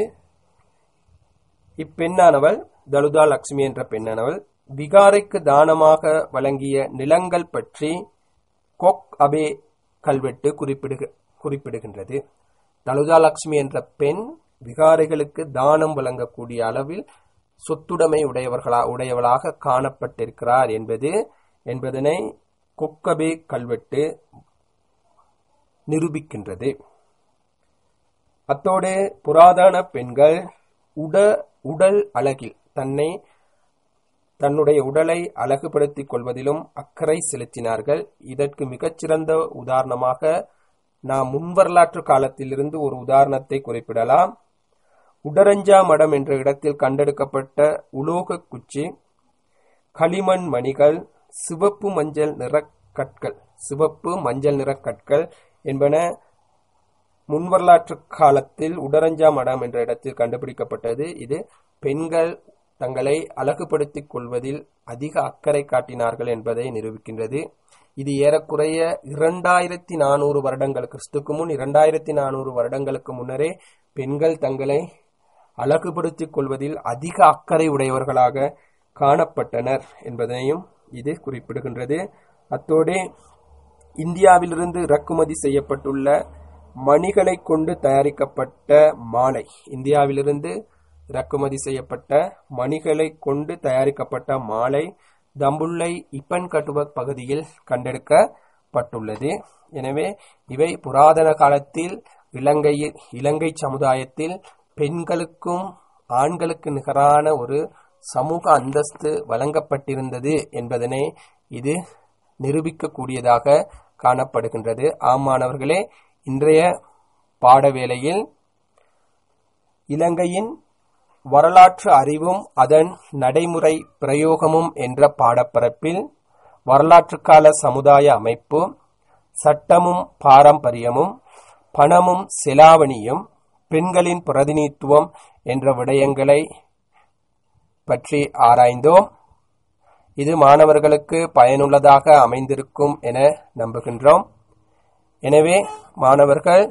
இப்பெண்ணானவள் தலுதா லக்ஷ்மி என்ற பெண்ணானவள் விகாரைக்கு தானமாக வழங்கிய நிலங்கள் பற்றி கொக் அபே கல்வெட்டு குறிப்பிடுக குறிப்பிடுகின்றது தலுதா லக்ஷ்மி என்ற பெண் விகாரைகளுக்கு தானம் வழங்கக்கூடிய அளவில் சொத்துடைமை உடையவர்களா உடையவளாக காணப்பட்டிருக்கிறார் என்பது என்பதனை கொக்கபே கல்வெட்டு நிரூபிக்கின்றது அத்தோடு புராதன பெண்கள் உட உடல் அழகில் தன்னை தன்னுடைய உடலை அழகுபடுத்திக் கொள்வதிலும் அக்கறை செலுத்தினார்கள் இதற்கு மிகச்சிறந்த உதாரணமாக நாம் முன்வரலாற்று காலத்திலிருந்து ஒரு உதாரணத்தை குறிப்பிடலாம் உடரஞ்சா மடம் என்ற இடத்தில் கண்டெடுக்கப்பட்ட உலோக குச்சி களிமண் மணிகள் சிவப்பு மஞ்சள் நிற கற்கள் சிவப்பு மஞ்சள் நிற கற்கள் என்பன முன்வரலாற்று காலத்தில் உடரஞ்சா மடம் என்ற இடத்தில் கண்டுபிடிக்கப்பட்டது இது பெண்கள் தங்களை அழகுபடுத்திக் கொள்வதில் அதிக அக்கறை காட்டினார்கள் என்பதை நிரூபிக்கின்றது இது ஏறக்குறைய இரண்டாயிரத்தி நானூறு வருடங்கள் கிறிஸ்துக்கு முன் இரண்டாயிரத்தி நானூறு வருடங்களுக்கு முன்னரே பெண்கள் தங்களை அழகுபடுத்திக் கொள்வதில் அதிக அக்கறை உடையவர்களாக காணப்பட்டனர் என்பதனையும் இது குறிப்பிடுகின்றது அத்தோடு இந்தியாவிலிருந்து இறக்குமதி செய்யப்பட்டுள்ள மணிகளை கொண்டு தயாரிக்கப்பட்ட மாலை இந்தியாவிலிருந்து இறக்குமதி செய்யப்பட்ட மணிகளை கொண்டு தயாரிக்கப்பட்ட மாலை தம்புள்ளை இப்பன் கட்டுவ பகுதியில் கண்டெடுக்கப்பட்டுள்ளது எனவே இவை புராதன காலத்தில் இலங்கையில் இலங்கை சமுதாயத்தில் பெண்களுக்கும் ஆண்களுக்கு நிகரான ஒரு சமூக அந்தஸ்து வழங்கப்பட்டிருந்தது என்பதனை இது நிரூபிக்கக்கூடியதாக காணப்படுகின்றது ஆமானவர்களே இன்றைய பாடவேளையில் இலங்கையின் வரலாற்று அறிவும் அதன் நடைமுறை பிரயோகமும் என்ற பாடப்பரப்பில் வரலாற்று கால சமுதாய அமைப்பு சட்டமும் பாரம்பரியமும் பணமும் செலாவணியும் பெண்களின் பிரதிநிதித்துவம் என்ற விடயங்களை பற்றி ஆராய்ந்தோம் இது மாணவர்களுக்கு பயனுள்ளதாக அமைந்திருக்கும் என நம்புகின்றோம் எனவே மாணவர்கள்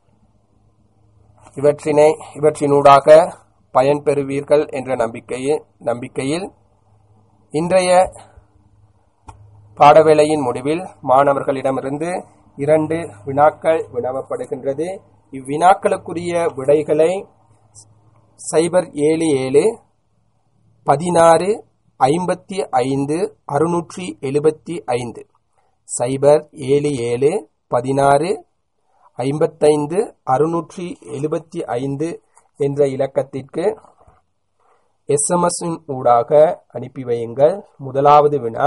இவற்றினை இவற்றினூடாக பயன்பெறுவீர்கள் என்ற நம்பிக்கையில் நம்பிக்கையில் இன்றைய பாடவேளையின் முடிவில் மாணவர்களிடமிருந்து இரண்டு வினாக்கள் வினவப்படுகின்றது இவ்வினாக்களுக்குரிய விடைகளை சைபர் ஏழு ஏழு பதினாறு ஐம்பத்தி ஐந்து அறுநூற்றி எழுபத்தி ஐந்து சைபர் ஏழு ஏழு பதினாறு ஐம்பத்தைந்து அறுநூற்றி எழுபத்தி ஐந்து என்ற இலக்கத்திற்கு எஸ்எம்எஸின் ஊடாக அனுப்பி வையுங்கள் முதலாவது வினா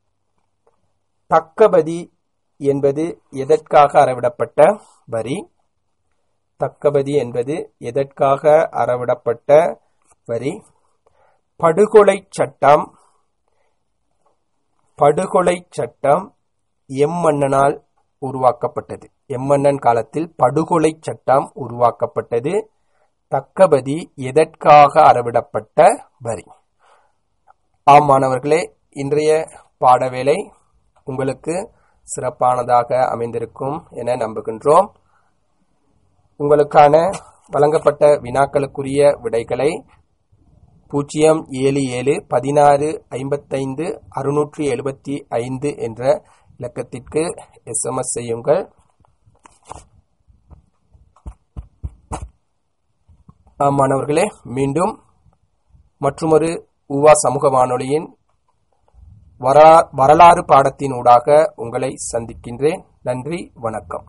தக்கபதி என்பது எதற்காக அறவிடப்பட்ட வரி தக்கபதி என்பது எதற்காக அறவிடப்பட்ட வரி படுகொலை சட்டம் படுகொலை சட்டம் எம்மன்னனால் உருவாக்கப்பட்டது எம்மன்னன் காலத்தில் படுகொலை சட்டம் உருவாக்கப்பட்டது தக்கபதி எதற்காக அறவிடப்பட்ட வரி ஆம் மாணவர்களே இன்றைய பாடவேளை உங்களுக்கு சிறப்பானதாக அமைந்திருக்கும் என நம்புகின்றோம் உங்களுக்கான வழங்கப்பட்ட வினாக்களுக்குரிய விடைகளை பூஜ்ஜியம் ஏழு ஏழு பதினாறு ஐம்பத்தைந்து அறுநூற்றி எழுபத்தி ஐந்து என்ற இலக்கத்திற்கு எஸ்எம்எஸ் செய்யுங்கள் ஆம் மாணவர்களே மீண்டும் மற்றுமொரு உவா சமூக வானொலியின் வரலாறு பாடத்தின் ஊடாக உங்களை சந்திக்கின்றேன் நன்றி வணக்கம்